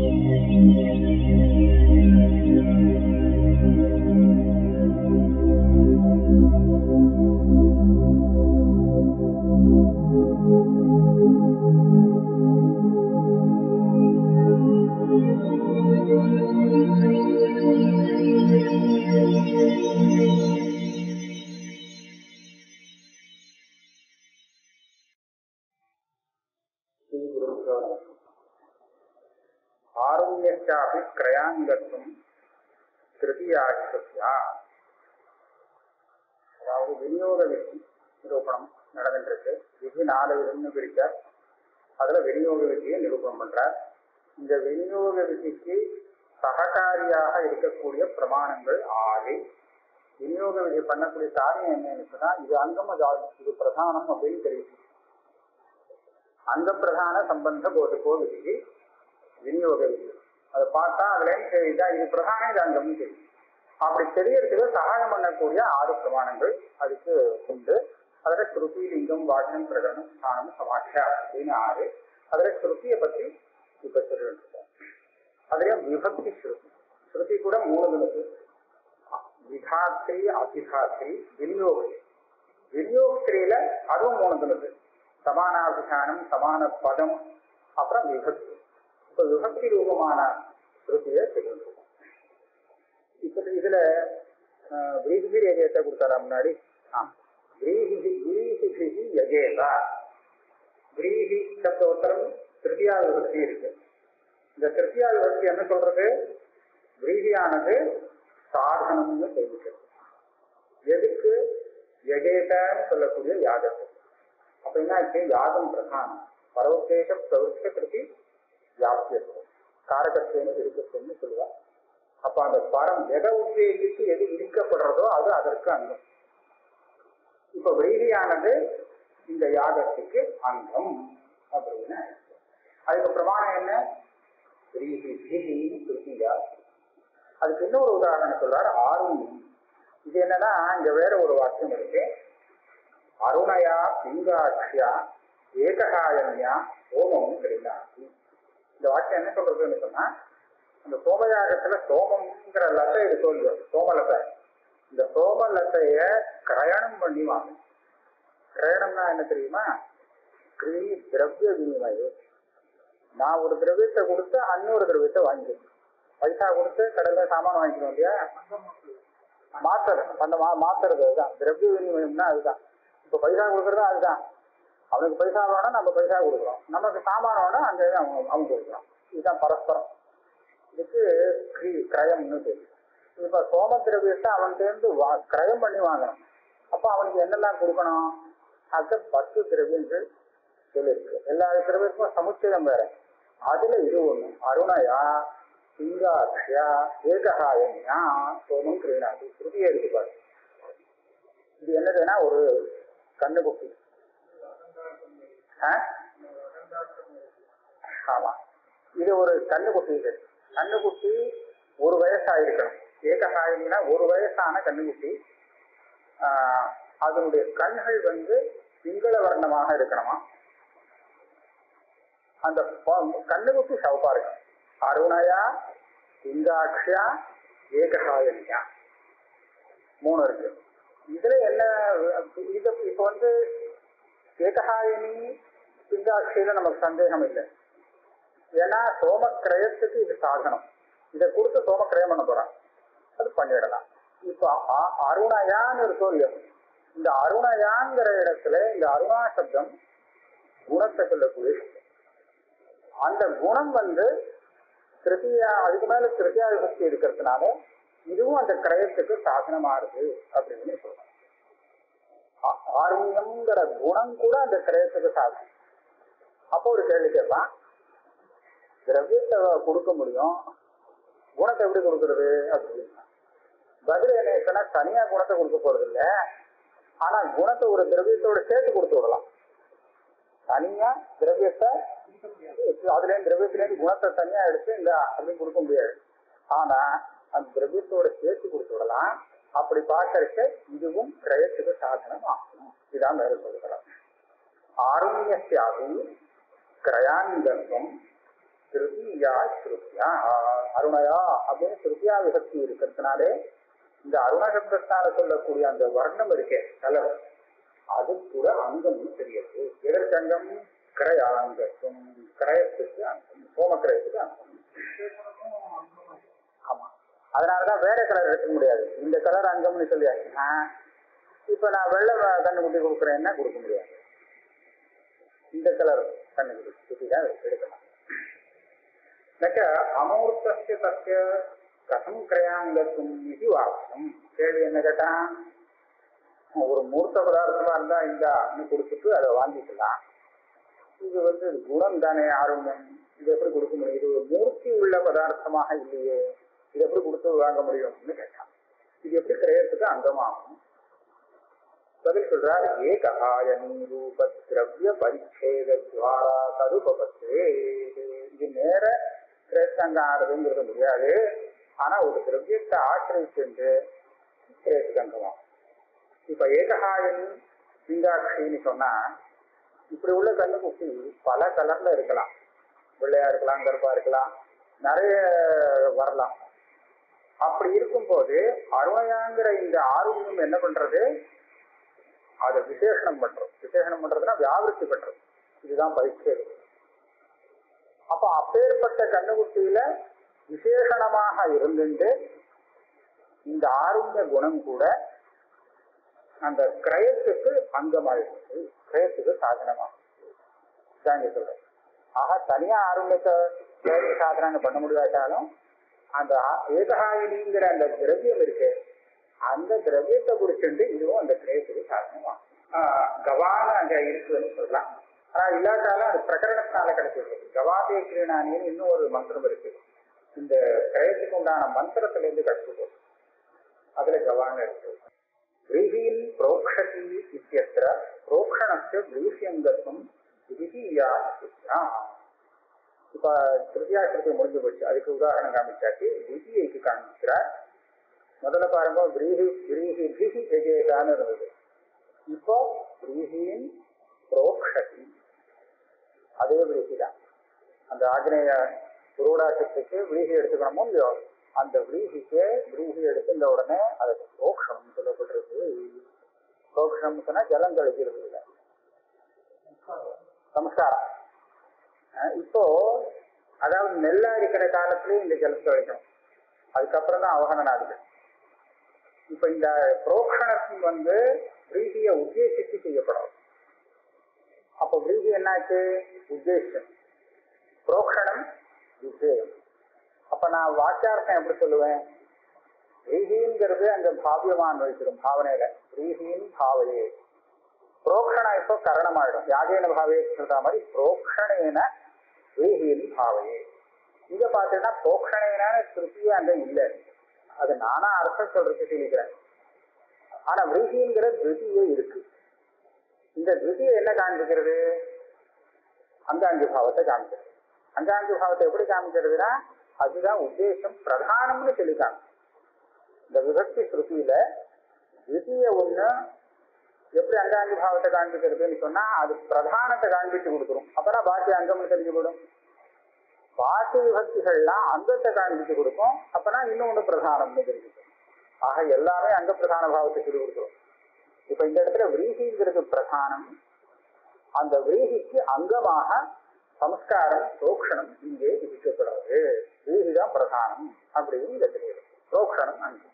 ஸ்ரீகுருभ्यो நமः ஆருண்யஸ்யாபி கிரயாங்கத்துவம் திருத்தியாஸ்யா அதாவது விநியோக விதி நிரூபணம் நடந்துருக்கு விதி நாலு விதம்னு பிரிச்சார் அதுல விநியோக விதியை நிரூபணம் பண்றார் இந்த விநியோக விதிக்கு சககாரியாக இருக்கக்கூடிய பிரமாணங்கள் ஆறு விநியோக விதி பண்ணக்கூடிய காரியம் என்னன்னு சொன்னா இது அங்கம ஜா- இது பிரதானம் அப்படின்னு தெரியும் அங்க பிரதான சம்பந்த போதுக்கோ விதி விநியோக விதி அதை பார்த்தா அதுல இதான் இது பிரதான இது அங்கம்னு தெரியும் அப்படி தெரியறதுக்கு சகாயம் பண்ணக்கூடிய ஆறு பிரமாணங்கள் அதுக்கு உண்டு அதுல ஸ்ருதி லிங்கம் வாசனம் பிரகடனம் ஸ்தானம் சமாட்சியா அப்படின்னு ஆறு அதுல ஸ்ருதியை பத்தி இப்ப சொல்லிட்டு இருக்கோம் அதுலயும் விபக்தி ஸ்ருதி ஸ்ருதி கூட மூணு இருக்கு விதாத்ரி அபிதாத்ரி விநியோகி விநியோகத்திரியில அதுவும் மூணு இருக்கு சமானாபிதானம் சமான பதம் அப்புறம் விபக்தி இப்ப விபக்தி ரூபமான ஸ்ருதியை சொல்லிட்டு இருக்கோம் இப்ப இதுல விரீஹி யஜேத்த கொடுத்தாரா முன்னாடி ஆம் விரீஹி விரீஹி யஜேதா விரீஹி சப்தோத்தரம் திருத்தியா விபக்தி இருக்கு இந்த திருத்தியா விபக்தி என்ன சொல்றது விரீஹியானது சாதனம்னு தெரிவிக்கிறது எதுக்கு யஜேதன்னு சொல்லக்கூடிய யாகத்துக்கு அப்ப என்ன ஆச்சு யாகம் பிரதானம் பரவோத்தேச பிரவருத்த கிருதி வியாபியத்துவம் காரகத்துவம் இருக்கத்துவம்னு சொல்லுவா அப்ப அந்த பரம் எதை உத்தேசித்து எது இடிக்கப்படுறதோ அது அதற்கு அங்கம் இப்ப விரீதியானது இந்த யாகத்துக்கு அங்கம் அப்படின்னு அர்த்தம். அதுக்கு பிரமாணம் என்ன விரீதி விரீதின்னு கிருத்தியா அதுக்கு இன்னொரு உதாரணம் சொல்றாரு ஆருண்யம் இது என்னன்னா இங்க வேற ஒரு வாக்கியம் இருக்கு அருணயா பிங்காட்சியா ஏககாயன்யா ஓமம் கிடையாது இந்த வாக்கியம் என்ன சொல்றதுன்னு சொன்னா அந்த சோமயாகத்துல சோமம்ங்கிற லத்தை இது சொல்லுது சோமலத்தை இந்த சோமலத்தைய கிரயணம் பண்ணி வாங்க கிரயணம்னா என்ன தெரியுமா கிரி திரவிய வினிமயம் நான் ஒரு திரவியத்தை கொடுத்து அன்னொரு திரவியத்தை வாங்கிக்கிறேன் பைசா கொடுத்து கடையில் சாமான் வாங்கிக்கிறோம் இல்லையா மாத்துறது அந்த மா மாத்துறது அதுதான் திரவிய வினிமயம்னா அதுதான் இப்போ பைசா கொடுக்கறது அதுதான் அவனுக்கு பைசா வேணும் நம்ம பைசா கொடுக்குறோம் நமக்கு சாமான் வேணும் அங்கே அவங்க அவங்க கொடுக்குறோம் இதுதான் பரஸ்பரம் இதுக்கு கிரி கிரயம்னு தெரியும் இப்போ சோம திரவியத்தை அவன்கிட்டேருந்து வா கிரயம் பண்ணி வாங்கணும் அப்போ அவனுக்கு என்னெல்லாம் கொடுக்கணும் அது பத்து திரவியங்கள் சொல்லியிருக்கு எல்லா திரவியத்துக்கும் சமுச்சயம் வேற அதுல இது ஒண்ணு அருணயா சிங்காட்சியா ஏககாயன்யா சோமம் கிரீணாதி ஸ்ருதியை எடுத்து பாரு இது என்னதுன்னா ஒரு கண்ணுக்குட்டி ஆ? ஆமா இது ஒரு கண்ணுக்குட்டி இது கண்ணுக்குட்டி ஒரு வயசா இருக்கணும் ஏககாயம்னா ஒரு வயசான கண்ணுக்குட்டி ஆஹ், அதனுடைய கண்கள் வந்து பிங்கள வர்ணமாக இருக்கணுமா அந்த ப- கண்ணுக்குட்டி சவப்பா இருக்கும் அருணயா இங்காட்சியா ஏககாயன்யா மூணு இருக்கு இதுல என்ன இது இப்ப வந்து ஏககாயனி பிங்காட்சியில நமக்கு சந்தேகம் இல்லை ஏன்னா சோமக்கிரயத்துக்கு இது சாதனம் இதை கொடுத்து சோமக்கிரயம் பண்ண போறான் அது பண்ணிடலாம் இப்போ அ- அருணயான்னு இருக்கோ இல்லையோ இந்த அருணயாங்கிற இடத்துல இந்த அருணா சப்தம் குணத்தை சொல்லக்கூடிய சப்தம். அந்த குணம் வந்து திருத்தியா அதுக்கு மேல திருத்தியா விபக்தி இருக்கிறதுனால இதுவும் அந்த கிரயத்துக்கு சாதனமா இருக்கு அப்படின்னு சொல்றோம் ஆ- ஆருண்யம்ங்கிற குணம் கூட அந்த கிரயத்துக்கு சாதனம் அப்போ ஒரு கேள்வி கேட்பான் திரவியத்தை கொடுக்க முடியும் குணத்தை எப்படி கொடுக்கறது அப்படின்னா பதில் என்ன சொன்னா தனியா குணத்தை கொடுக்க போறது இல்ல ஆனா குணத்தை ஒரு திரவியத்தோட சேர்த்து கொடுத்து விடலாம் தனியா திரவியத்தை அதுல இருந்து திரவியத்துல இருந்து குணத்தை தனியா எடுத்து இந்த அப்படின்னு கொடுக்க முடியாது ஆனா அந்த திரவியத்தோட சேர்த்து கொடுத்து விடலாம் அப்படி பார்க்கறதுக்கு இதுவும் கிரயத்துக்கு சாதனம் ஆகும் இதான் வேற சொல்லுகிறோம் ஆருண்யசியாதி கிரயாங்கத்துவம் திருத்தியா ஸ்ருத்தியா அருணயா அப்படின்னு திருத்தியா விபக்தி இருக்கிறதுனாலே இந்த அருண சப்தத்தால சொல்லக்கூடிய அந்த வர்ணம் இருக்கே கலர் அது கூட அங்கம்னு தெரியுது எதற்கு அங்கம் கிரயாங்கத்தும் கிரயத்துக்கு அங்கம் சோமக்கிரயத்துக்கு அங்கம் ஆமா அதனாலதான் வேற கலர் எடுக்க முடியாது இந்த கலர் அங்கம்னு சொல்லியாச்சுன்னா இப்ப நான் வெள்ளை வ- கண்ணுக்குட்டி கொடுக்குறேன்னா கொடுக்க முடியாது இந்த கலர் கண்ணுக்குட்டி குட்டி தான் எடுக்கலாம் நச்ச அமூர்த்தஸ்ய தஸ்ய கதம் கிரயாங்கத்தும் இது வாக்கியம் கேள்வி என்ன கேட்டா ஒரு மூர்த்த பதார்த்தமா இருந்தா இந்த அன்னு கொடுத்துட்டு அதை வாங்கிக்கலாம் இது வந்து குணம் தானே ஆரம்பம் இது எப்படி கொடுக்க முடியும் இது ஒரு மூர்த்தி உள்ள பதார்த்தமாக இல்லையே இது எப்படி கொடுத்து வாங்க முடியும்னு கேட்டான் இது எப்படி கிரயத்துக்கு அங்கமாகும் பதில் சொல்றார் ஏகாயனி ரூப திரவிய பரிச்சேத துவாரா ததுபபத்தே இது நேர கிரேத்தங்க ஆடுறதுங்கிறது முடியாது ஆனா ஒரு திரவியத்தை ஆசிரியச்சு கிரேத்துக்கு அங்கமாகும் இப்ப ஏகஹாயனி சிங்காட்சின்னு சொன்னா இப்படி உள்ள கண்ணுக்குட்டி பல கலர்ல இருக்கலாம் வெள்ளையா இருக்கலாம் கருப்பா இருக்கலாம் நிறைய வரலாம் அப்படி இருக்கும்போது அருணையாங்கிற இந்த ஆர்வம் என்ன பண்றது அதை விசேஷனம் பண்றோம் விசேஷனம் பண்றதுன்னா வியாபிருத்தி பண்றது இதுதான் பரிச்சேது அப்ப அப்பேற்பட்ட கண்ணுக்குட்டியில விசேஷணமாக இருந்துட்டு இந்த ஆருண்ய குணம் கூட அந்த கிரயத்துக்கு அங்கமாயிடுச்சு கிரயத்துக்கு சாதனமாகும் இதான் இங்க சொல்றேன் ஆக தனியா ஆரம்பத்தை கிரய சாதனம் பண்ண முடியாட்டாலும் அந்த ஆ- ஏகஹாயினிங்கிற அந்த திரவியம் இருக்கு அந்த திரவியத்தை குறிச்சுட்டு இதுவும் அந்த கிரயத்துக்கு சாதனமாகும் ஆஹ் கவான அங்க இருக்குன்னு சொல்லலாம் ஆனா இல்லாட்டாலும் அது பிரகரணத்தினால கிடைச்சிருக்கு கவாதே கிரீணானின்னு இன்னும் ஒரு மந்திரம் இருக்கு இந்த கிரயத்துக்கு உண்டான மந்திரத்துல இருந்து கிடைச்சிருக்கு அதுல கவான இருக்கு व्रीहीन् प्रोक्षति इत्यत्र प्रोक्षणस्य व्रीह्यङ्गत्वं द्वितीया स्थित्या இப்ப திருத்தியா ஸ்ருதி முடிஞ்சு போச்சு அதுக்கு உதாரணம் காமிச்சாச்சு திதியைக்கு காமிக்கிறார் முதல்ல பாருங்க விரீஹி விரீஹி பிஹி ஜெகேதான்னு இருந்தது இப்போ விரீஹின் புரோக்ஷதி அதே விரீஹி தான் அந்த ஆக்னேய புரோடாசத்துக்கு விரீஹி எடுத்துக்கணுமோ இல்லையோ அந்த விரீஹிக்கு விரீஹி எடுத்துட்ட உடனே அது புரோக்ஷம் சொல்லப்பட்டிருக்கு புரோக்ஷம் சொன்னா ஜலம் கழிக்கிறது இல்லை நமஸ்காரம் அஹ் இப்போ அதாவது நெல்லா இருக்கிற காலத்திலேயே இந்த ஜலத்தை வைக்கணும் அதுக்கப்புறம் தான் அவகனநாதிகள் இப்ப இந்த புரோக்ஷணம் வந்து பிரீதிய உத்தேசித்து செய்யப்படும் அப்ப பிரீதி என்னாச்சு உத்தேசம் புரோக்ஷணம் விசேஷம் அப்ப நான் வாக்கியார்த்தம் எப்படி சொல்லுவேன் பிரீதிங்கிறது அங்க பாவியமான் வைக்கிறோம் பாவனையில பிரீதியின் பாவையே புரோக்ஷணம் இப்போ கரணமாயிடும் யாகேன பாவையே சொல்ற மாதிரி புரோக்ஷணேன பிரீதியின் பாவையே இங்க பாத்தீங்கன்னா புரோக்ஷணேன திருப்தியே அங்க இல்லை அது நானா அர்த்தம் சொல்றதுக்கு சொல்லிக்கிறேன் ஆனா விரீதிங்கிற திருத்தியே இருக்கு இந்த திருத்தியை என்ன காண்பிக்கிறது அங்காங்கி பாவத்தை காமிக்கிறது அங்காங்கி பாவத்தை எப்படி காமிக்கிறதுனா அதுதான் உத்தேசம் பிரதானம்னு சொல்லி காமிக்கும் இந்த விபக்தி ஸ்ருதியில தித்திய ஒண்ணு எப்படி அங்காங்கி பாவத்தை காண்பிக்கிறதுன்னு சொன்னா அது பிரதானத்தை காண்பிச்சு கொடுத்துரும் அப்பதான் பாக்கி அங்கம்னு தெரிஞ்சு போடும் பாக்கி விபக்திகள்லாம் அங்கத்தை காண்பிச்சு கொடுக்கும் அப்பனா இன்னொன்னு பிரதானம்னு தெரிஞ்சுக்கும் ஆக எல்லாமே அங்க பிரதான பாவத்தை சொல்லி கொடுத்துரும் இப்ப இந்த இடத்துல விரீகிங்கிறது பிரதானம் அந்த விரீகிக்கு அங்கமாக சம்ஸ்காரம் சோக்ஷணம் இங்கே விதிக்கப்படுறது விரீகி தான் பிரதானம் அப்படின்னு இதை தெரியுது சோக்ஷணம் அங்கம்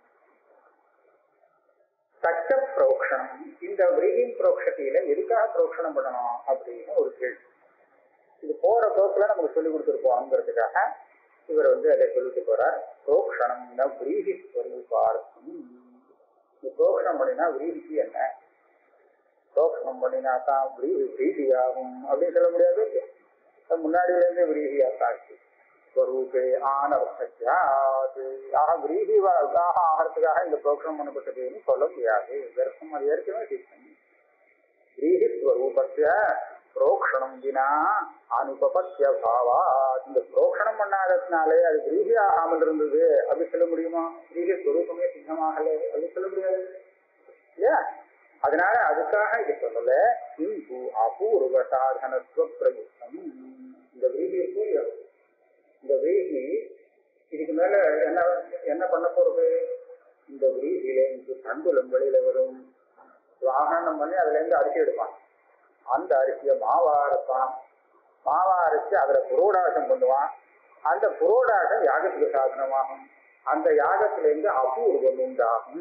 தச்ச புரோக்ஷணம் இந்த விரீகின் புரோக்ஷத்தியில எதுக்காக புரோக்ஷணம் பண்ணணும் அப்படின்னு ஒரு கேள்வி இது போற போக்குல நமக்கு சொல்லி கொடுத்துருப்போம்ங்கிறதுக்காக இவர் வந்து அதை சொல்லிட்டு போறார் புரோக்ஷணம் ந விரீகி ஸ்வரூபார்த்தம் இந்த புரோக்ஷணம் பண்ணினா விரீகிக்கு என்ன புரோக்ஷணம் பண்ணினா தான் விரீகி விரீதியாகும் அப்படின்னு சொல்ல முடியாது அது முன்னாடியில இருந்தே விரீகியாத்தான் இருக்கு ஸ்வரூபே ஆனர்த்தஜாது ஆக விரீகிவாக ஆகிறதுக்காக இந்த புரோக்ஷணம் பண்ணப்பட்டதுன்னு சொல்ல முடியாது வெறும் அது ஏற்கனவே டீச் பண்ணி விரீகி ஸ்வரூபத்திய புரோக்ஷணம் வினா அனுபபத்திய பாவா இந்த புரோக்ஷணம் பண்ணாததுனாலே அது விரீகி ஆகாமல் இருந்தது அப்படி சொல்ல முடியுமா விரீகி ஸ்வரூபமே சித்தமாகலே அப்படி சொல்ல முடியாது இல்லையா அதனால அதுக்காக இது சொல்லல இந்து அபூர்வ சாதனத்துவ பிரயுக்தம் இந்த விரீகி இருக்கு இல்லையா? இந்த விரீகி இதுக்கு மேல என்ன என்ன பண்ண போறது இந்த விரீகில இருந்து தண்டுலம் வெளியில வரும் வாகனம் பண்ணி அதுல இருந்து அரிசி எடுப்பான் அந்த அரிசியை மாவா அரைப்பான் மாவா அரைச்சு அதுல புரோடாசம் பண்ணுவான் அந்த புரோடாசம் யாகத்துக்கு சாதனமாகும் அந்த யாகத்திலிருந்து அபூர்வம் உண்டாகும்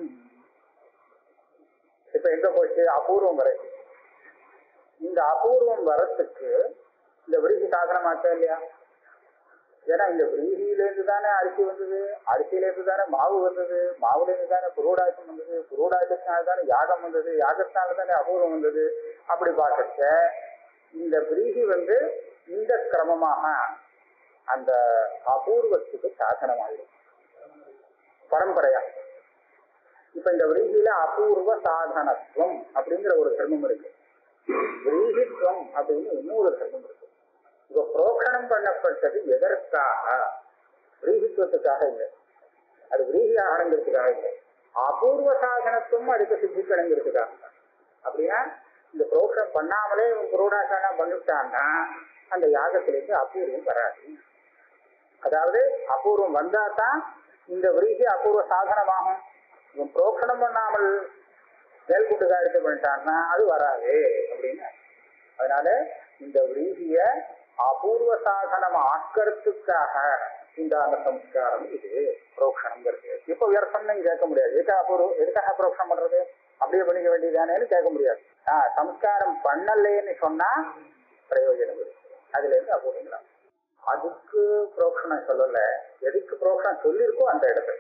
இப்ப எங்க போச்சு அபூர்வம் வரை இந்த அபூர்வம் வரத்துக்கு இந்த விருகி சாதனமாச்சா இல்லையா ஏன்னா இந்த விருகியிலேருந்து தானே அரிசி வந்தது அரிசியிலேருந்து தானே மாவு வந்தது மாவுல இருந்து தானே புரோடாசம் வந்தது புரோடாசத்தினால தானே யாகம் வந்தது யாகத்தினால தானே அபூர்வம் வந்தது அப்படி பார்க்கச்ச இந்த விரீகி வந்து இந்த கிரமமாக அந்த அபூர்வத்துக்கு சாதனமாயிடும் பரம்பரையா இப்ப இந்த விரீகியில அபூர்வ சாதனத்துவம் அப்படிங்கிற ஒரு தர்மம் இருக்கு விரீகித்துவம் அப்படின்னு இன்னொரு தர்மம் இருக்கு இப்ப புரோஷணம் பண்ணப்பட்டது எதற்காக விரீகித்துவத்துக்காக இல்லை அது விரீகி ஆகணுங்கிறதுக்காக இல்லை அபூர்வ சாதனத்துவம் அதுக்கு சித்திக்கணுங்கிறதுக்காக அப்படின்னா இந்த புரோஷணம் பண்ணாமலே இவன் புரோடாசனம் பண்ணிவிட்டான்னா அந்த யாகத்திலிருந்து அபூர்வம் வராது அதாவது அபூர்வம் வந்தா தான் இந்த விரீகி அபூர்வ சாதனமாகும் இவன் புரோஷணம் பண்ணாமல் மேல்கூட்டு காரியத்தை பண்ணிட்டான்னா அது வராது அப்படின்னு அதனால இந்த விரீகிய அபூர்வ சாதனம் ஆக்கிறதுக்காக உண்டான சம்ஸ்காரம் இது புரோக்ஷணம்ங்கிறது இப்ப வியர்த்தம்னு கேட்க முடியாது எதுக்காக அபூர்வம் எதுக்காக புரோக்ஷணம் பண்றது அப்படியே பண்ணிக்க வேண்டியதானேன்னு கேட்க முடியாது ஆஹ் சம்ஸ்காரம் பண்ணலேன்னு சொன்னா பிரயோஜனம் இருக்கு அதுல இருந்து அபூர்வங்களா அதுக்கு புரோக்ஷணம் சொல்லல எதுக்கு புரோக்ஷணம் சொல்லியிருக்கோ அந்த இடத்துல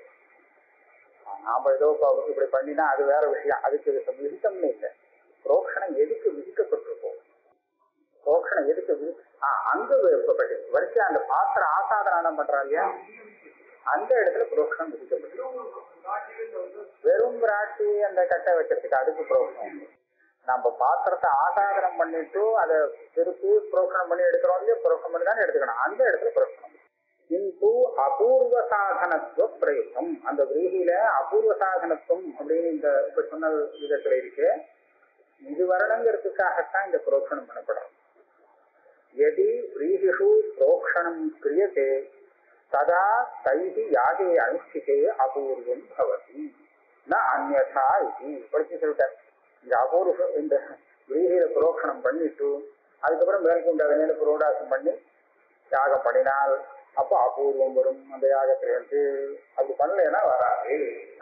நாம ஏதோ இப்ப இப்படி பண்ணினா அது வேற விஷயம் அதுக்கு விதித்தம்னு இல்லை புரோக்ஷணம் எதுக்கு விதிக்கப்பட்டிருக்கோம் புரோக்ஷணம் எதுக்கு வி- ஆ, அங்க விருப்பப்பட்டு வரிசை அந்த பாத்திர ஆசாதனம் பண்றா இல்லையா அந்த இடத்துல புரோக்ஷணம் விதிக்கப்பட்டிருக்கு வெறும் விராட்டி அந்த கட்டை வைக்கிறதுக்கு அதுக்கு புரோக்ஷணம் நம்ம பாத்திரத்தை ஆசாதனம் பண்ணிட்டு அதை திருப்பி புரோக்ஷணம் பண்ணி எடுக்கிறோம் இல்லையா புரோக்ஷணம் பண்ணி தான் எடுத்துக்கணும் அந்த இடத்துல புரோக்ஷணம் கிந்து அபூர்வ சாதனத்துவ பிரயுக்தம் அந்த விரீகியில அபூர்வ சாதனத்துவம் அப்படின்னு இந்த இப்ப சொன்ன விதத்துல இருக்கு இது வரணுங்கிறதுக்காகத்தான் இந்த புரோக்ஷணம் பண்ணப்படுறது எதி விரீகிஷு புரோக்ஷணம் கிரியதே ததா தைஹி யாகே அனுஷ்டிதே அபூர்வம் பவதி ந அந்யதா இது படிச்சு சொல்லிட்டார் இந்த அபூர்வ இந்த விரீகியில புரோக்ஷணம் பண்ணிட்டு அதுக்கப்புறம் மேற்கொண்டு அதை மேல புரோடாசம் பண்ணி யாகம் பண்ணினால் அப்போ அபூர்வம் வரும் அந்த யாகத்திலிருந்து அப்படி பண்ணலைன்னா வராது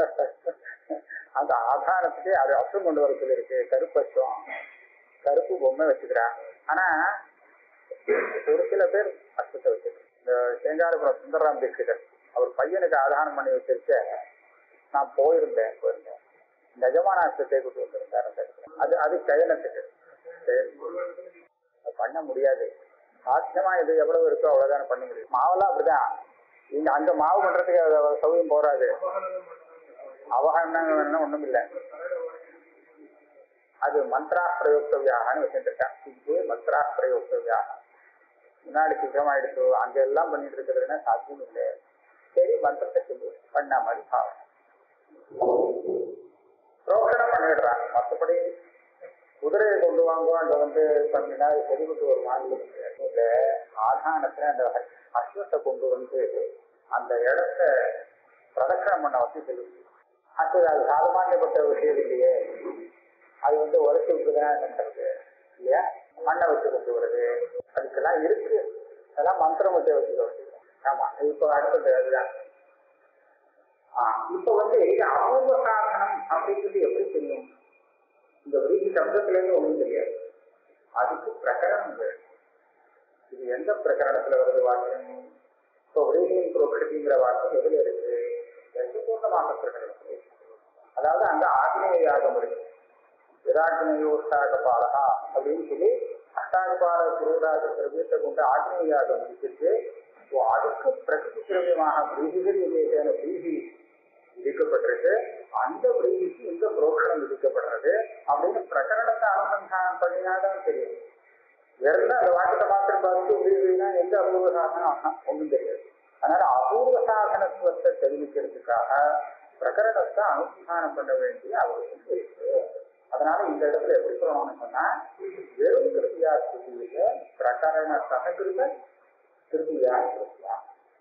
அந்த ஆதாரத்துக்கு அது அசுரம் கொண்டு வர சொல்லியிருக்கு கருப்பசுவம் கருப்பு பொம்மை வச்சுக்கிறான் ஆனா ஒரு சில பேர் அசுத்தை வச்சிருக்கு இந்த சேங்காரபுரம் சுந்தரராம் தீட்சிதர் அவர் பையனுக்கு ஆதாரம் பண்ணி வச்சிருக்க நான் போயிருந்தேன் போயிருந்தேன் நிஜமானாசத்தை கொண்டு வந்திருந்தார் அந்த இடத்துல. அது அது சயனத்துக்கு சரி. அது பண்ண முடியாது சாத்தியமா இது எவ்வளவு இருக்கோ அவ்வளவுதானே பண்ண முடியும் மாவெல்லாம் அப்படிதான் இங்க அங்க மாவு பண்றதுக்கு அது சௌகரியம் போறாது அவகாரணம் வேணும்னா ஒண்ணும் இல்லை அது மந்த்ரா பிரயோக்தவியாகனு வச்சுருக்கான் இது மந்த்ரா பிரயோக்தவியாக முன்னாடி சித்தமாயிடுச்சு அங்க எல்லாம் பண்ணிட்டு இருக்கிறதுனா சாத்தியம் இல்லை சரி மந்திரத்தை சொல்லு பண்ண மாதிரி பாவம் புரோகணம் பண்ணிடுறான் மற்றபடி குதிரையை கொண்டு வாங்குவோம் அங்க வந்து பண்ணினா அது சரிபட்டு ஒரு மாதிரி இல்ல ஆதானத்துல அந்த அஸ்வத்தை கொண்டு வந்து அந்த இடத்த பிரதட்சணம் பண்ண வச்சு சொல்லுது அது அது சாதமாக்கப்பட்ட விஷயம் இல்லையே அது வந்து உரைச்சி விட்டுதான் என்னன்றது இல்லையா மண்ணை வச்சு கொண்டு வருது அதுக்கெல்லாம் இருக்கு அதெல்லாம் மந்திரம் வச்சு வச்சுக்கிறது ஆமா இப்போ அடுத்தது அதுதான் ஆஹ் இப்ப வந்து இது அபூர்வ சாதனம் அப்படிங்கிறது எப்படி தெரியும் இந்த விருதி சப்தத்துல இருந்து ஒண்ணும் தெரியாது அதுக்கு பிரகரணம் வேணும் இது எந்த பிரகரணத்துல வருது வாக்கியம் இப்போ விரீதியின் புரோக்ஷதிங்கிற வாக்கியம் எதுல இருக்கு பூர்ணமாக பிரகரணத்துல இருக்கு. அதாவது அங்க ஆக்னேய யாகம் இருக்கு விராட்டினயோஷ்டாக பாலகா அப்படின்னு சொல்லி அஷ்டாகபால குருடாக திரவியத்தை கொண்டு ஆக்னேய யாகம் முடிச்சிருக்கு இப்போ அதுக்கு பிரகிருதி திரவியமாக பிரீதிகள் விவேகன பிரீதி விதிக்கப்பட்டிருக்கு அந்த பிரீதிக்கு இந்த புரோஷணம் விதிக்கப்படுறது அப்படின்னு பிரகரணத்தை அனுசந்தானம் பண்ணினாதான் தெரியும் வெறும் அந்த வாக்கத்தை மாத்திரம் பார்த்து பிரீதினா எந்த அபூர்வ சாதனம் ஆஹா, ஒண்ணும் தெரியாது அதனால அபூர்வ சாதனத்துவத்தை தெரிவிக்கிறதுக்காக பிரகரணத்தை அனுசந்தானம் பண்ண வேண்டிய அவசியம் இருக்கு அதனால இந்த இடத்துல எப்படி சொல்லணும்னு சொன்னா வெறும் கிருத்தியா ஸ்துதியில பிரகரண சககிருத கிருத்தியா கிருத்தியா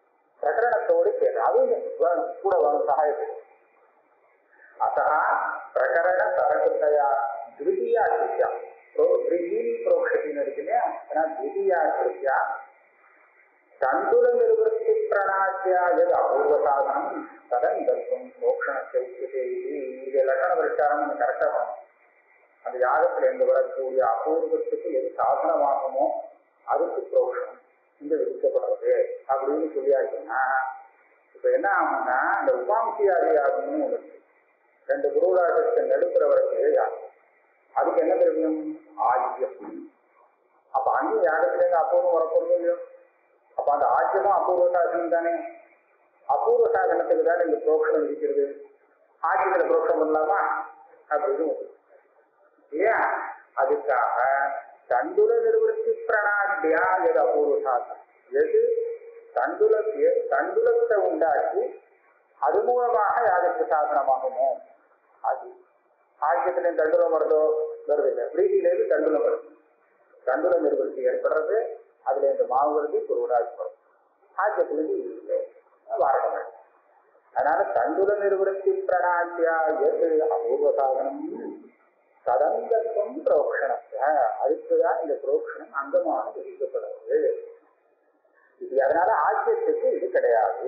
பிரகரணத்தோடு சேரும் அதுவும் வேணும் கூட வேணும் சகாயத்துக்கு அத்தः பிரகரண சககிருத்தையா திருத்தீயா கிருத்தியா விரீஹீனி புரோக்ஷத்தின்னு இருக்கு இல்லையா ஏன்னா திவிதியா கிருத்தியா தண்டுல நிர்வൃத்தி பிரணாத்தியா எது அபூர்வ சாதனம் ததந்தத்துவம் மோக்ஷணத்தை உச்சதே இது இது லட்சண பரிஷ்காரம் கரெக்டா பண்ணணும் அந்த யாகத்துல இருந்து வரக்கூடிய அபூர்வத்துக்கு எது சாதனமாகுமோ அதுக்கு புரோஷனம் இங்க விதிக்கப்படுறது அப்படின்னு சொல்லியாச்சுன்னா இப்ப என்ன ஆகும்னா இந்த உபாம்சியாதி யாகம்னு ஒண்ணு இருக்கு ரெண்டு குருராஜத்துக்கு நடுப்புற வரக்கூடிய யாகம் அதுக்கு என்ன தெரியும் ஆஜ்யம் அப்ப அங்கேயும் யாகத்துல இருந்து அபூர்வம் வரப்போறது இல்லையோ அப்ப அந்த ஆஜ்யமும் அபூர்வ சாதனம் தானே அபூர்வ சாதனத்துக்கு தானே இந்த புரோக்ஷனம் விதிக்கிறது ஆஜ்யத்துல புரோக்ஷம் பண்ணலாமா அப்படின்னு ஒரு இல்லையா அதுக்காக தண்டுல நிர்வൃத்தி பிரணாத்தியா எது அபூர்வ சாதனம் எது தண்டுல எ- தண்டுலத்தை உண்டாக்கி அது மூலமாக யாருக்கு சாதனமாகுமோ அது ஆஜ்யத்திலையும் தண்டுலம் வருதோ வருது இல்லை பிரீதியிலேருந்து தண்டுலம் வருது தண்டுல நிர்வൃத்தி ஏற்படுறது அதுல இருந்து மாவு வருது குருவராஜ் வரும் ஆஜ்யத்திலிருந்து இல்லை வாரணம் அதனால தண்டுல நிர்வൃத்தி பிரணாத்தியா எது அபூர்வ சாதனம் சதங்கத்துவம் புரோக்ஷணத்தை அதுக்குதான் இந்த புரோக்ஷணம் அங்கமாக விதிக்கப்படுறது இது அதனால ஆஜ்யத்துக்கு இது கிடையாது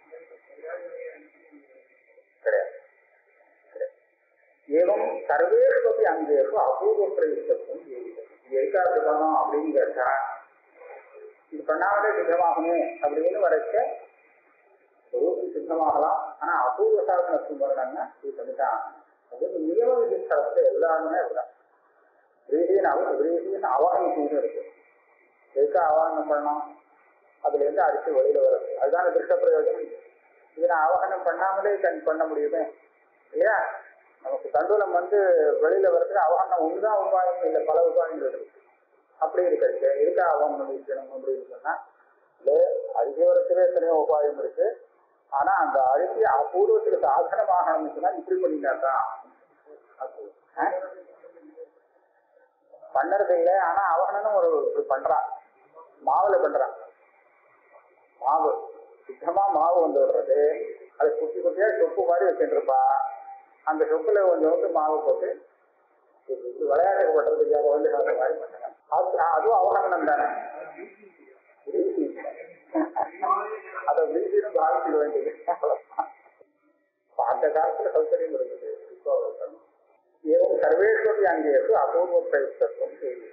கிடையாது கிடையாது. ஏவம் சர்வேஷ்வபி அங்கேஷு அபூர்வ பிரயுக்தத்துவம் ஜீவிதம் இது எதுக்காக பண்ணணும் அப்படின்னு கேட்டா இது பண்ணாமலே சித்தமாகுமே அப்படின்னு வரைச்ச ரூபம் சித்தமாகலாம் ஆனா அபூர்வ சாதனத்துக்கு வரணும்னா இது பண்ணிதான் அது நியம விதித்தளத்துல எல்லாருமே அப்படிதான் ரீதியின் அவ ரீதியின் அவகணிக்கும் இருக்கு எதுக்காக ஆவாகனம் பண்ணணும் அதுல இருந்து அடிச்சு வெளியில வருது அதுதான் திருஷ்ட பிரயோஜனம் இதை நான் ஆவாகனம் பண்ணாமலே கண் பண்ண முடியுமே இல்லையா நமக்கு தண்டூலம் வந்து வெளியில வர்றதுக்கு அவகானம் ஒண்ணுதான் உபாயம் இல்லை பல உபாயங்கள் இருக்கு அப்படி இருக்கிறது எதுக்கு அவகானம் பண்ணிக்கணும் அப்படின்னு சொன்னா இல்ல அதிகவரத்துல எத்தனையோ உபாயம் இருக்கு ஆனா அந்த அரிசி அபூர்வத்துக்கு சாதனமாகணும்னு சொன்னா இப்படி பண்ணிட்டாதான் பண்ணறது இல்லை ஆனா அவகனும் ஒரு இப்படி பண்றான் மாவுல பண்றான் மாவு சுத்தமா மாவு வந்து விடுறது அது குட்டி குட்டியா சொப்பு மாதிரி வச்சுட்டு இருப்பா அந்த சொப்புல கொஞ்சம் வந்து மாவு போட்டு இப்படி விளையாட்டு பண்றதுக்காக வந்து அந்த மாதிரி பண்றாங்க அது அதுவும் அவகனம் தானே பிரீத்தி. அதை பிரீத்தின்னு பாவிச்சிட வேண்டியது அப்ப அந்த காலத்துல சௌகரியம் இருந்தது இப்போ அவசரம். ஏவம் சர்வேஸ்வரி அங்கேயு அபூர்வ பிரயுக்தத்துவம் செய்கிறது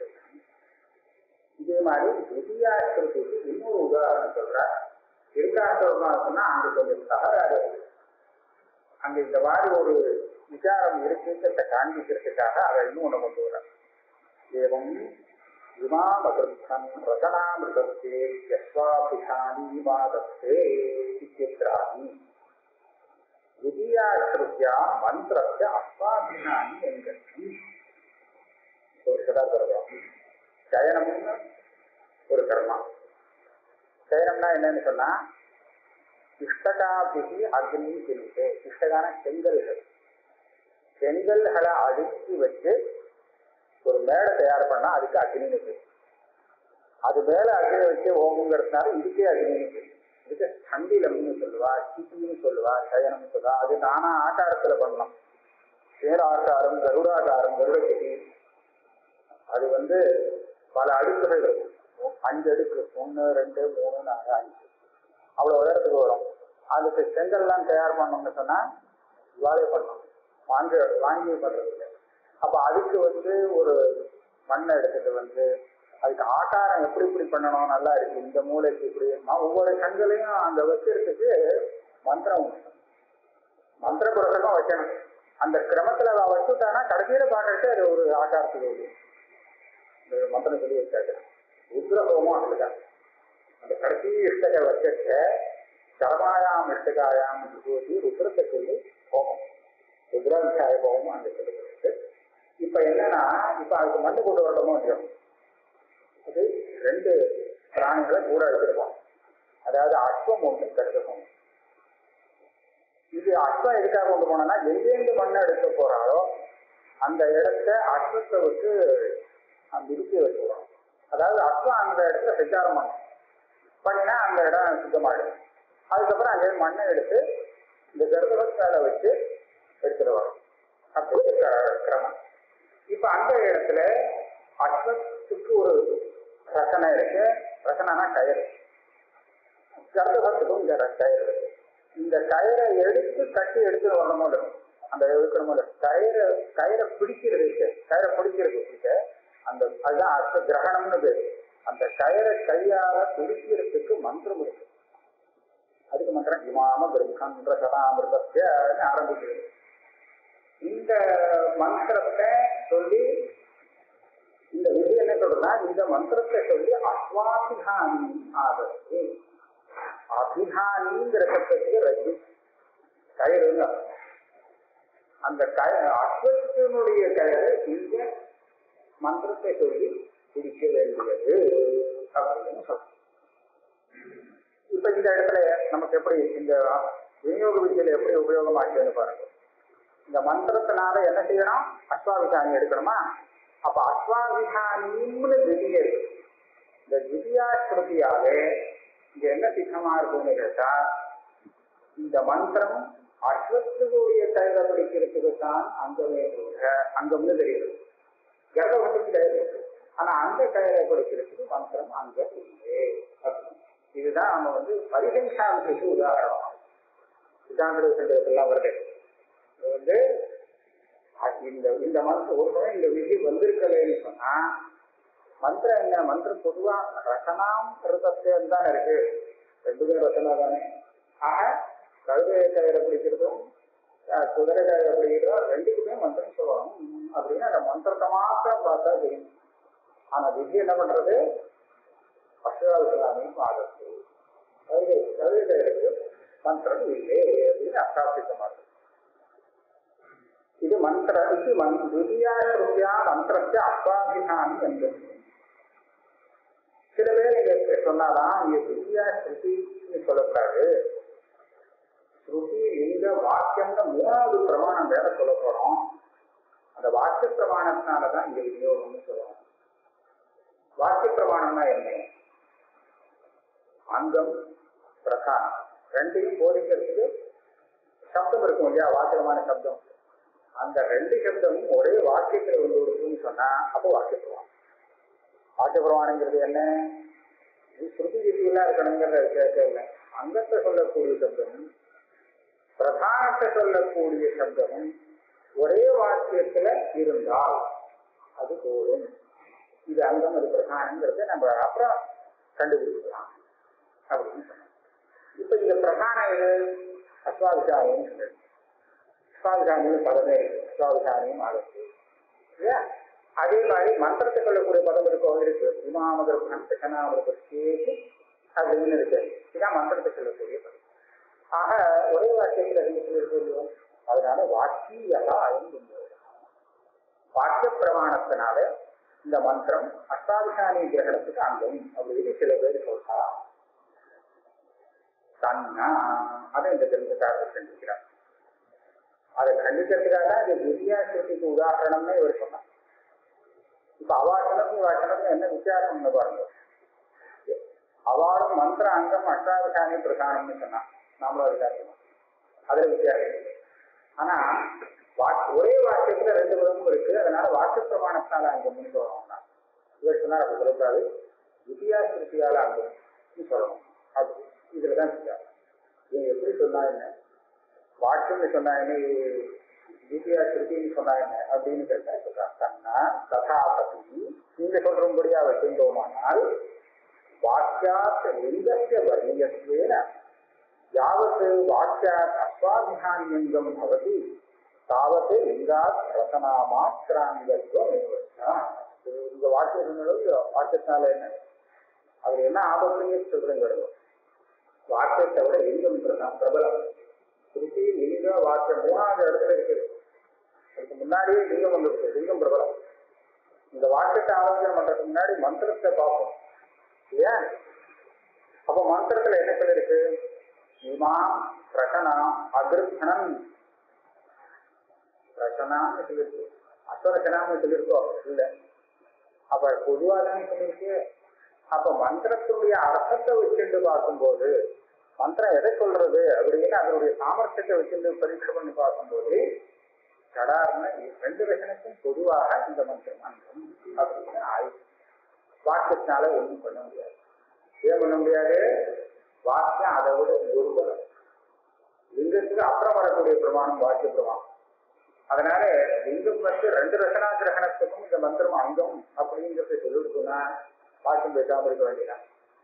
இதே மாதிரி விதியாக்கிருதிக்கு இன்னொரு உதாரணம் சொல்றார் இருக்காண்டவமா சொன்னா அங்க கொஞ்சம் தகராறு இருக்கு. அங்க இந்த மாதிரி ஒரு விசாரம் இருக்குன்றத காண்பிக்கிறதுக்காக அதை இன்னும் ஒண்ணு கொண்டு வர ஏவம் இமாமகிருத்தம் ரசனாமிருதத்தே யஸ்வாபிஷானி மாதத்தே இத்தியத்ராணி விதியாக்கிருத்தியா மந்திரத்தை அஸ்வாபிஷானி என்கட்சி ஒரு சதாகரம் சயனம்னு ஒரு கர்மா சயனம்னா என்னன்னு சொன்னா இஷ்டகாபிகி அக்னி பிரிவு இஷ்டகான செங்கல்கள் செங்கல்களை அடுக்கி வச்சு ஒரு மேடை தயார் பண்ணா அதுக்கு அக்னின்னு பேர் அது மேல அக்னி வச்சு ஓங்குங்கிறதுனால இதுக்கே அக்னின்னு பேர் இதுக்கு சண்டிலம்னு சொல்லுவா சித்தின்னு சொல்லுவா சயனம்னு சொல்லுவா அது நானா ஆகாரத்துல பண்ணலாம் சேர ஆகாரம் கருடாகாரம் கருட சிதி அது வந்து பல அடுக்குகள் இருக்கும் அஞ்சு அடுக்கு ஒன்று ரெண்டு மூணு நாலு அஞ்சு அவ்வளோ உயரத்துக்கு வரும் அதுக்கு செங்கல்லாம் தயார் பண்ணோம்னு சொன்னா இவாளே பண்ணணும் வாங்க வாங்கி பண்றது இல்லை அப்ப அதுக்கு வந்து ஒரு மண்ணை எடுத்துட்டு வந்து அதுக்கு ஆகாரம் எப்படி இப்படி பண்ணணும் நல்லா இருக்கு இந்த மூளைக்கு இப்படி ம- ஒவ்வொரு செங்கலையும் அந்த வைக்கிறதுக்கு மந்திரம் உண்டு. மந்திர புரசமா வைக்கணும் அந்த கிரமத்துல அவ வச்சுட்டானா கடைசியில பாக்கிறதுக்கு அது ஒரு ஆகாரத்துக்கு வருது இந்த மந்திரம் சொல்லி வச்சாங்க ருத்ரஹோமம் அப்படிதான் அந்த கடைசி இஷ்டகை வச்சிருக்க சரமாயாம் இஷ்டகாயாம் விபூதி ருத்ரத்தை சொல்லி ஹோமம் ருத்ராபிஷாய ஹோமம் அந்த சொல்லுறது இப்ப என்னன்னா இப்ப அதுக்கு மண்ணு கொண்டு வரணுமோ இல்லையோ அது ரெண்டு பிராணிகளை கூட எடுத்துருக்கோம் அதாவது அஸ்வம் ஒன்று கருதகம் இது அஸ்வம் எதுக்காக கொண்டு போனோம்னா எங்கேருந்து மண்ணை எடுக்க போறாரோ அந்த இடத்த அஸ்வத்தை விட்டு நிறுத்தி வச்சுக்கிறோம் அதாவது அஸ்வம் அந்த இடத்துல சஞ்சாரம் பண்ணும் பண்ணினா அந்த இடம் சுத்தமாயிடும் அதுக்கப்புறம் அங்கே மண்ணை எடுத்து இந்த கர்ப்பவத் மேல வச்சு எடுத்துட்டு வரும் அப்படி க- கிரமம் இப்ப அந்த இடத்துல அஸ்வத்துக்கு ஒரு ரசனை இருக்கு ரசனைனா கயிறு கர்ப்பவத்துக்கும் இந்த ர- கயிறு இருக்கு இந்த கயிறை எடுத்து கட்டி எடுத்துட்டு வரணுமோ இல்லையோ, அந்த எடுக்கணுமோ இல்லையோ, கயிறை கயிறை பிடிக்கிறது இருக்கு கயிறை பிடிக்கிறது இருக்கு அந்த அதுதான் அர்த்த கிரகணம்னு பேரு அந்த கயிறை கையால பிடிக்கிறதுக்கு மந்திரம் இருக்கு அதுக்கு மந்திரம் இமாம பிரம்மன்ற சதாமிருதத்திய ஆரம்பிக்கிறது இந்த மந்திரத்தை சொல்லி இந்த விதி என்ன சொல்றதுன்னா இந்த மந்திரத்தை சொல்லி அஸ்வாபிகானி ஆதரவு அபிகானிங்கிற சப்தத்துக்கு ரஜு கயிறுங்க அந்த கயிறு அஸ்வத்தினுடைய கயிறு இந்த மந்திரத்தை சொல்லி பிடிக்க வேண்டியது அப்படின்னு சொல்றோம் இப்ப இந்த இடத்துல நமக்கு எப்படி இந்த விநியோக வித்தியில எப்படி உபயோகமாச்சுன்னு பாருங்க இந்த மந்திரத்தினால என்ன செய்யணும் அஸ்வாபிகானி எடுக்கணுமா அப்ப அஸ்வாபிகானின்னு விதிய இருக்கு இந்த விதியா ஸ்ருதியாலே இங்க என்ன சித்தமா இருக்கும்னு கேட்டா இந்த மந்திரம் அஸ்வத்துடைய கையில பிடிக்கிறதுக்கு தான் அங்கமே தவிர அங்கம்னு தெரியுது கர்ப்பத்துக்கு கயிறு இருக்கு ஆனா அந்த கயிறை பிடிக்கிறதுக்கு மந்திரம் அங்க இல்லை அப்படின்னு. இதுதான் நம்ம வந்து பரிசங்காவுக்கு உதாரணம் சித்தாந்தெல்லாம் வருது இது வந்து அ- இந்த இந்த மந்திரம் ஒரு சமயம் இந்த விதி வந்திருக்கலைன்னு சொன்னா மந்திரம் என்ன மந்திரம் பொதுவா ரசனாம் கிருதத்தேன்னு தானே இருக்கு ரெண்டுமே ரசனா தானே ஆக கழுதை கயிறை பிடிக்கிறதும் அஹ், குதிரை கயிறை பிடிக்கிறதும் ரெண்டுக்குமே மந்திரம் சொல்லணும் உம், அப்படின்னு அந்த மந்திரத்தை மாத்திரம் பார்த்தா தெரியும் ஆனா விதி என்ன பண்றது அஷ்டாவிசாமியும் ஆதத்து கழுதை கழுதை கயிறுக்கு மந்திரம் இல்லை அப்படின்னு அசாபித்தமா இருக்கு இது மந்திர இது மந் துதியா ஸ்ருதியா மந்திரத்தை அஸ்வாபிகாமி என்பது சில பேர் இங்க சொன்னாதான் இங்க துதியா ஸ்ருதின்னு சொல்லக்கூடாது ஸ்ருதி லிங்க வாக்கியம்னு மூணாவது பிரமாணம் வேற சொல்ல போறோம் அந்த வாக்கிய பிரமாணத்தினாலதான் இங்க விநியோகம்னு சொல்லுவோம் வாக்கிய பிரமாணம்னா என்ன அங்கம் பிரதானம் ரெண்டையும் போதிக்கிறதுக்கு சப்தம் இருக்கும் இல்லையா வாக்கியமான சப்தம் அந்த ரெண்டு சப்தமும் ஒரே வாக்கியத்துல வந்து இருக்குன்னு சொன்னா அப்போ வாக்கிய பிரமாணம் வாக்கிய பிரமாணங்கிறது என்ன இது ஸ்ருதி விதியெல்லாம் இருக்கணுங்கிறத கேட்கல அங்கத்தை சொல்லக்கூடிய சப்தம் பிரதானத்தை சொல்லக்கூடிய சப்தமும் ஒரே வாக்கியத்துல இருந்தால் அது போதும் இது அங்கம் அது பிரதானங்கிறத நம்ம அப்புறம் கண்டுபிடிக்கலாம் அப்படின்னு சொன்னோம் இப்ப இந்த பிரதானம் எது அஸ்வாபிசாமின்னு சொல்லிடு அஸ்வாபிசாமின்னு பதமே இருக்கு அஸ்வாபிசாமியும் ஆகத்து இல்லையா அதே மாதிரி மந்திரத்தை சொல்லக்கூடிய பதம் இருக்கோ இருக்கு இமாமதர்பன் பிரசனாமதர்பேசி அப்படின்னு இருக்கு இதுதான் மந்திரத்தை சொல்லக்கூடிய பதம் ஆக ஒரே வாக்கியத்தில் ரெண்டு சொல்லியிருக்கோம் இல்லையோ அதனால வாக்கியா என்று வாக்கிய பிரமாணத்தினால இந்த மந்திரம் அஷ்டாபிஷானி கிரகணத்துக்கு அங்கம் அப்படின்னு சில பேர் சொல்றாங்க தன்னா அதை இந்த கிரந்தக்காரர் கண்டிக்கிறார் அதை கண்டிக்கிறதுக்காக தான் இது திவ்யா ஸ்ருதிக்கு உதாரணம்னே இவர் சொன்னார் இப்ப அவாசனத்துக்கும் வாசனத்துக்கும் என்ன வித்தியாசம்னு பாருங்க அவாளும் மந்திர அங்கம் அஷ்டாபிஷானி பிரதானம்னு சொன்னான் நாமளும் வித்தியாசம் அதுல வித்தியாசம் இருக்கு. ஆனா வா- ஒரே வாக்கியத்துல ரெண்டு விதமும் இருக்கு அதனால வாக்கு பிரமாணத்தினால அங்கம்னு சொல்லணும்னா இவர் சொன்னார் அப்படி சொல்லக்கூடாது வித்யா ஸ்ருதியால அங்கம் சொல்லணும் அது இதுலதான் வித்தியாசம் இவங்க எப்படி சொன்னா என்ன வாக்கியம்னு சொன்னா என்ன வித்யா ஸ்ருதின்னு சொன்னா என்ன அப்படின்னு கேட்டா சொல்றாங்க தன்னா ததாபதி நீங்க சொல்றபடியா வச்சிருந்தோமானால் வாக்கியாத் லிங்கஸ்ய வரியத்வேன யாவத் வாக்கியாத் அஸ்வாபிகானியங்கம் பவதி தாவத் லிங்காத் ரசனா மாத்திராங்கத்துவம் இந்த வாக்கியம் சொன்னது வாக்கியத்தினால என்ன அதுல என்ன ஆபத்துன்னு சொல்றேங்க வாக்கியத்தை விட லிங்கம்ன்றதுதான் பிரபலம் திருப்பி லிங்க வாக்கியம் மூணாவது இடத்துல இருக்குது அதுக்கு முன்னாடியே லிங்கம் வந்துருக்கு லிங்கம் பிரபலம் இந்த வாக்கியத்தை ஆலோசனை பண்றதுக்கு முன்னாடி மந்திரத்தை பார்ப்போம் இல்லையா அப்ப மந்திரத்துல என்ன சொல்லிருக்கு இமாம் பிரசனாம் அதிருத்தனம் பிரசனாம்னு சொல்லிருக்கு அஸ்வரசனாம்னு சொல்லியிருக்கோம் இல்ல அப்ப பொதுவா தானே சொல்லியிருக்கு அப்ப மந்திரத்துடைய அர்த்தத்தை வச்சுட்டு பார்க்கும்போது மந்திரம் எதை சொல்றது அப்படின்னு அதனுடைய சாமர்த்தியத்தை வச்சிருந்து பரீட்சை பண்ணி பார்க்கும்போது கடார்னு ரெண்டு விஷயத்துக்கும் பொதுவாக இந்த மந்திரம் அங்கம் அப்படின்னு ஆயுள் வாக்கியத்தினால ஒன்றும் பண்ண முடியாது ஏன் பண்ண முடியாது வாக்கியம் அதை விட துர்பலம் லிங்கத்துக்கு அப்புறம் வரக்கூடிய பிரமாணம் வாக்கிய பிரமாணம் அதனால லிங்கம் வந்து ரெண்டு ரசனா கிரகணத்துக்கும் இந்த மந்திரம் அங்கம் அப்படிங்கிறத சொல்லிடுச்சுன்னா வாக்கியம் பேசாம இருக்க வேண்டியதான்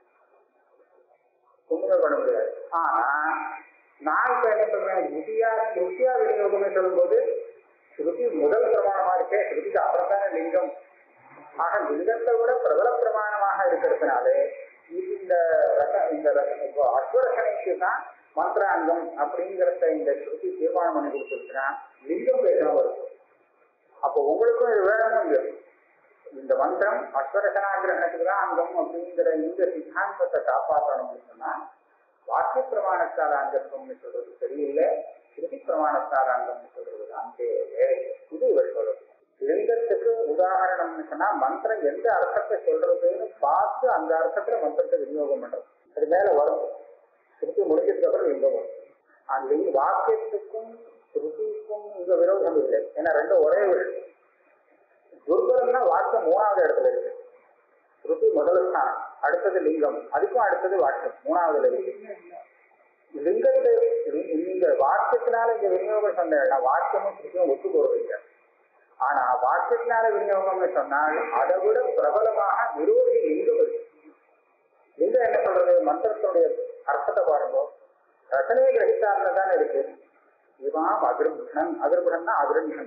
ஒண்ணுமே பண்ண முடியாது ஆனா நான் இப்ப என்ன சொல்றேன் ஸ்ருதியா ஸ்ருதியா விநியோகமே சொல்லும்போது ஸ்ருதி முதல் பிரமாணமா இருக்கே ஸ்ருதிக்கு அப்புறம் தானே லிங்கம் ஆக லிங்கத்தை விட பிரபல பிரமாணமாக இருக்கிறதுனாலே இந்த ரச இந்த ரச இப்போ அஸ்வரசனைக்கு தான் மந்திராங்கம் அப்படிங்கிறத இந்த ஸ்ருதி தீர்மானம் பண்ணி கொடுத்துருச்சுன்னா லிங்கம் பேசாம இருக்கும் அப்போ உங்களுக்கும் இது வேணும் இல்லையோ இந்த மந்திரம் அஸ்வரசனாகிரகணத்துக்கு தான் அங்கம் அப்படிங்கிற இந்த சித்தாந்தத்தை காப்பாற்றணும்னு சொன்னா வாக்கிய பிரமாணத்தால் அங்கத்துவம்னு சொல்றது சரியில்லை ஸ்ருதி பிரமாணத்தால் அங்கம்னு சொல்றது தான் தேவை இது இவர் சொல்றது லிங்கத்துக்கு உதாரணம்னு சொன்னா மந்திரம் எந்த அர்த்தத்தை சொல்றதுன்னு பார்த்து அந்த அர்த்தத்துல மந்திரத்தை விநியோகம் பண்றது அது மேல வரும் ஸ்ருதி முடிஞ்சதுக்கு அப்புறம் லிங்கம் வரும் அந்த லிங்க வாக்கியத்துக்கும் ஸ்ருதிக்கும் இங்க விரோதம் இல்லை ஏன்னா ரெண்டும் ஒரே விஷயம் துர்பலம்னா வாக்கியம் மூணாவது இடத்துல இருக்கு ஸ்ருதி முதல் ஸ்தானம் அடுத்தது லிங்கம் அதுக்கும் அடுத்தது வாக்கியம் மூணாவது லிங்கம் லிங்கத்தை நீங்க வாக்கியத்தினால இங்க விநியோகம் சொன்னா வாக்கியமும் ஸ்ருதியும் ஒத்து போறீங்க ஆனா வாக்கியத்தினால விநியோகம்னு சொன்னால் அதை விட பிரபலமாக விரோதி லிங்கம் இருக்கு லிங்கம் என்ன சொல்றது மந்திரத்தினுடைய அர்த்தத்தை பாருங்க ரசனையை கிரகித்தார்ல தானே இருக்கு இவாம் அதிர்புடன் அதிர்புடன்னா அதிரண்யன்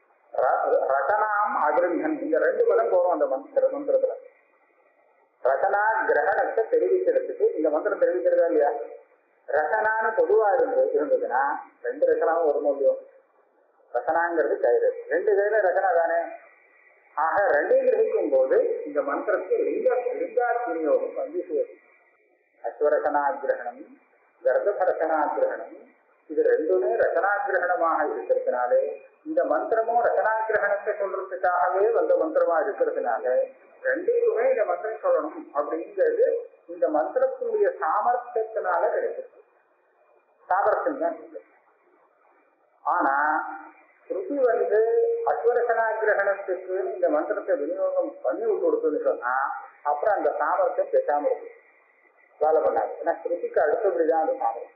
ரசனாம் அதிரண்யன் இந்த ரெண்டு பதம் போறோம் அந்த மந்திர மந்திரத்துல ரசனா கிரகணத்தை தெரிவிக்கிறதுக்கு இந்த மந்திரம் தெரிவிக்கிறதா இல்லையா ரசனான்னு பொதுவா இருந்து இருந்ததுன்னா ரெண்டு ரசனாவும் ஒரு முடியும் ரசனாங்கிறது கயிறு ரெண்டு கயிறு ரசனா தானே ஆக ரெண்டையும் கிரகிக்கும் போது இந்த மந்திரத்துக்கு லிங்க லிங்கா விநியோகம் வந்து அஸ்வரசனாகிரகணம் கர்ப்பரசனாகிரகணம் இது ரெண்டுமே ரசனாகிரகணமாக இருக்கிறதுனாலே இந்த மந்திரமும் ரசனாகிரகணத்தை சொல்றதுக்காகவே வந்த மந்திரமா இருக்கிறதுனால ரெண்டுக்குமே இந்த மந்திரம் சொல்லணும் அப்படிங்கிறது இந்த மந்திரத்தினுடைய சாமர்த்தியத்தினால கிடைக்குது சாமர்த்தியம் தான் இருக்கு ஆனா ஸ்ருதி வந்து அஸ்வரசனாகிரகணத்துக்கு இந்த மந்திரத்தை விநியோகம் பண்ணி விட்டு கொடுத்துன்னு சொன்னா அப்புறம் அந்த சாமர்த்தியம் பேசாம இருக்கு வேலை பண்ணாது ஏன்னா ஸ்ருதிக்கு அடுத்தபடிதான் அந்த சாமர்த்தியம்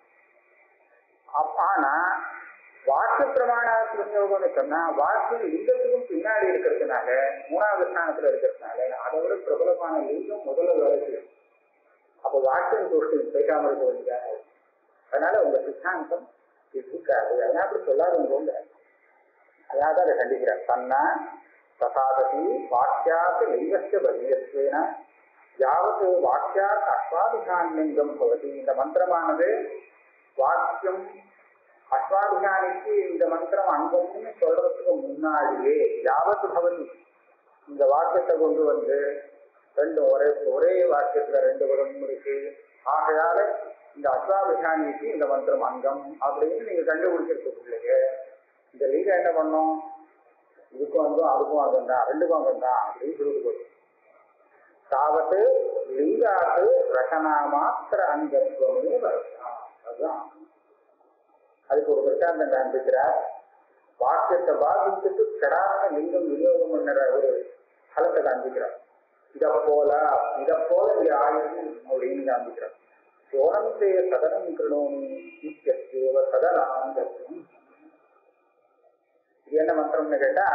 ஆனா வாக்கு பிரமாண விநியோகம்னு சொன்னா வாக்கு லிங்கத்துக்கும் பின்னாடி இருக்கிறதுனால மூணாவது ஸ்தானத்துல இருக்கிறதுனால அதை விட பிரபலமான லிங்கம் முதல்ல வேலை செய்யும் அப்போ வாக்கியம் தோஷ்டி பேசாம இருக்க வேண்டியதாக அதனால உங்க சித்தாந்தம் சித்திக்காது அதனால அப்படி சொல்லாதவங்க அதாவது அதை கண்டிக்கிறார் தன்னா ததாததி வாக்கியாத் லிங்கஸ்ய பலியத்வேன யாவது வாக்கியாத் அஸ்வாதிகான்லிங்கம் பவதி இந்த மந்திரமானது வாக்கியம் அஸ்வாதிகானிக்கு இந்த மந்திரம் அங்கம்னு சொல்றதுக்கு முன்னாடியே யாவது பவதி இந்த வாக்கியத்தை கொண்டு வந்து ரெண்டு ஒரே ஒரே வாக்கியத்துல ரெண்டு பதம் இருக்கு ஆகையால இந்த அஸ்வாபிஷானிக்கு இந்த மந்திரம் அங்கம் அப்படின்னு நீங்க கண்டுபிடிச்சிருக்கீங்க இந்த லீக என்ன பண்ணும் இதுக்கும் அங்கம் அதுக்கும் அங்கம் தான் ரெண்டுக்கும் அங்கம் தான் அப்படின்னு சொல்லிட்டு போயிடும் தாவத்து லிங்காத்து ரசனா மாத்திர அங்கத்துவமே வரலாம் அதுதான் அதுக்கு ஒரு பிரச்சாந்தம் காண்பிக்கிறார் வாக்கியத்தை பாதிச்சுட்டு கடாத லிங்கம் விநியோகம் பண்ணுற ஒரு ஸ்தலத்தை காண்பிக்கிறார் இதை போல இதை போல இங்க ஆயுதம் அப்படின்னு காண்பிக்கிறார் சோனந்தே சதனம் கிருணோமி இத்தியேவ சதனாந்தம் இது என்ன மந்திரம்னு கேட்டா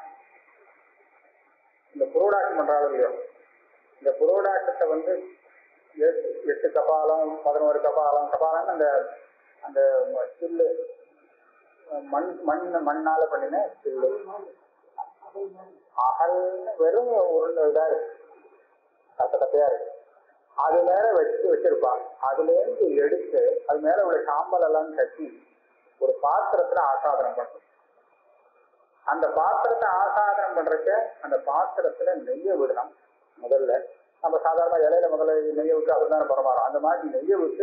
இந்த புரோடாட்சம் பண்றாங்க இல்லையோ இந்த புரோடாட்டத்தை வந்து எட்டு எட்டு கபாலம் பதினோரு கபாலம் கபாலம்னு அந்த அந்த சில்லு மண் மண் மண்ணால பண்ணின சில்லு அகல் வெறும் உருண்டை இதா இருக்கு கட்ட கட்டையா இருக்கு அது மேல வச்சு வச்சிருப்பாங்க அதுல இருந்து எடுத்து அது மேல உள்ள சாம்பல் எல்லாம் கட்டி ஒரு பாத்திரத்துல ஆசாதனம் பண்ணும் அந்த பாத்திரத்தை ஆசாதனம் பண்றதுக்கு அந்த பாத்திரத்துல நெய்ய விடலாம் முதல்ல நம்ம சாதாரண இலையில முதல்ல நெய்ய விட்டு அப்படிதானே பரமாறோம் அந்த மாதிரி நெய்ய விட்டு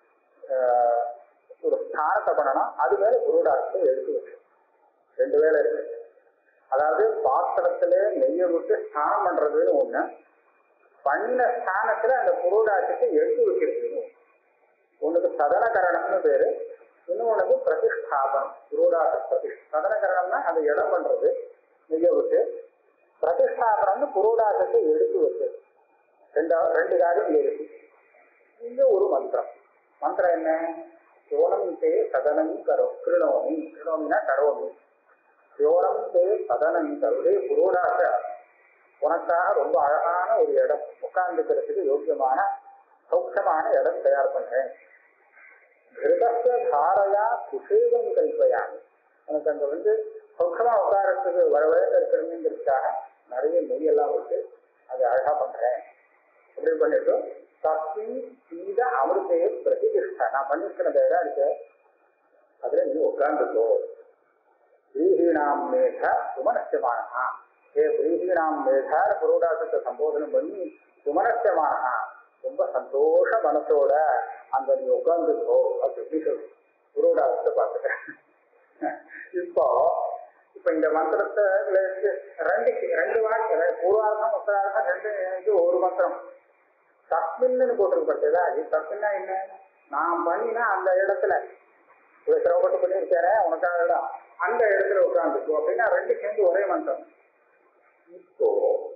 ஒரு ஸ்நானத்தை பண்ணணும் அது மேல குருடாசத்தை எடுத்து வச்சு ரெண்டு வேலை இருக்கு அதாவது பாத்திரத்துல நெய்ய விட்டு ஸ்நானம் பண்றதுன்னு ஒண்ணு பண்ண ஸ்தானத்துல அந்த புரோடாசத்தை எடுத்து வைக்கிறது ஒண்ணுக்கு சதனகரணம்னு பேரு இன்னொன்னுக்கு பிரதிஷ்டாபனம் குருடாச பிரதி சதனகரணம்னா அந்த இடம் பண்றது நெய்ய விட்டு பிரதிஷ்டாபனம்னு குருடாசத்தை எடுத்து வச்சு ரெண்டு ரெண்டு காரியம் இங்க இருக்கு இங்க ஒரு மந்திரம் மந்திரம் என்ன சோனம் தே சதனம் கரோ கிருணோமி கிருணோமினா கரோமி சோனம் தே சதனம் கருடே புரோடாச உனக்காக ரொம்ப அழகான ஒரு இடம் உட்கார்ந்துக்கிறதுக்கு யோக்கியமான சௌக்கியமான இடம் தயார் பண்றேன் கிருதஸ்ய தாரையா குஷேவம் கல்பயாமி உனக்கு அங்க வந்து சௌக்கியமா உட்காரத்துக்கு வரவேன்னு இருக்கணுங்கிறதுக்காக நிறைய நெய்யெல்லாம் விட்டு அதை அழகா பண்றேன் எப்படி பண்ணிட்டு தஸ்மின் சீத அமிர்தையை பிரதிஷ்டா நான் பண்ணிருக்கிற இடம் இருக்கு அதுல நீ உட்கார்ந்துக்கோ பிரீஹீணாம் மேக சுமனஸ்யமானஹா ஏ பிரீஹீணாம் மேகார புரோடாசத்தை சம்போதனம் பண்ணி சுமனஸ்யமானஹா ரொம்ப சந்தோஷ மனசோட அங்க நீ உட்கார்ந்துக்கோ அப்படி சொல்லு புரோடாசத்தை பார்த்துட்டேன் இப்போ இப்ப இந்த மந்திரத்தை ரெண்டு ரெண்டு வாக்கு பூர்வார்த்தம் உத்தரார்த்தம் ரெண்டு இது ஒரு மந்திரம் தஸ்மின்னு போட்டிருக்கப்பட்டதா அது தஸ்மின்னா என்ன நான் பண்ணினா அந்த இடத்துல இதை சிரமப்பட்டு பண்ணியிருக்கார உனக்காக இடம் அந்த இடத்துல உட்காந்துக்கோ அப்படின்னா ரெண்டு சேர்ந்து ஒரே மந்திரம் இப்போ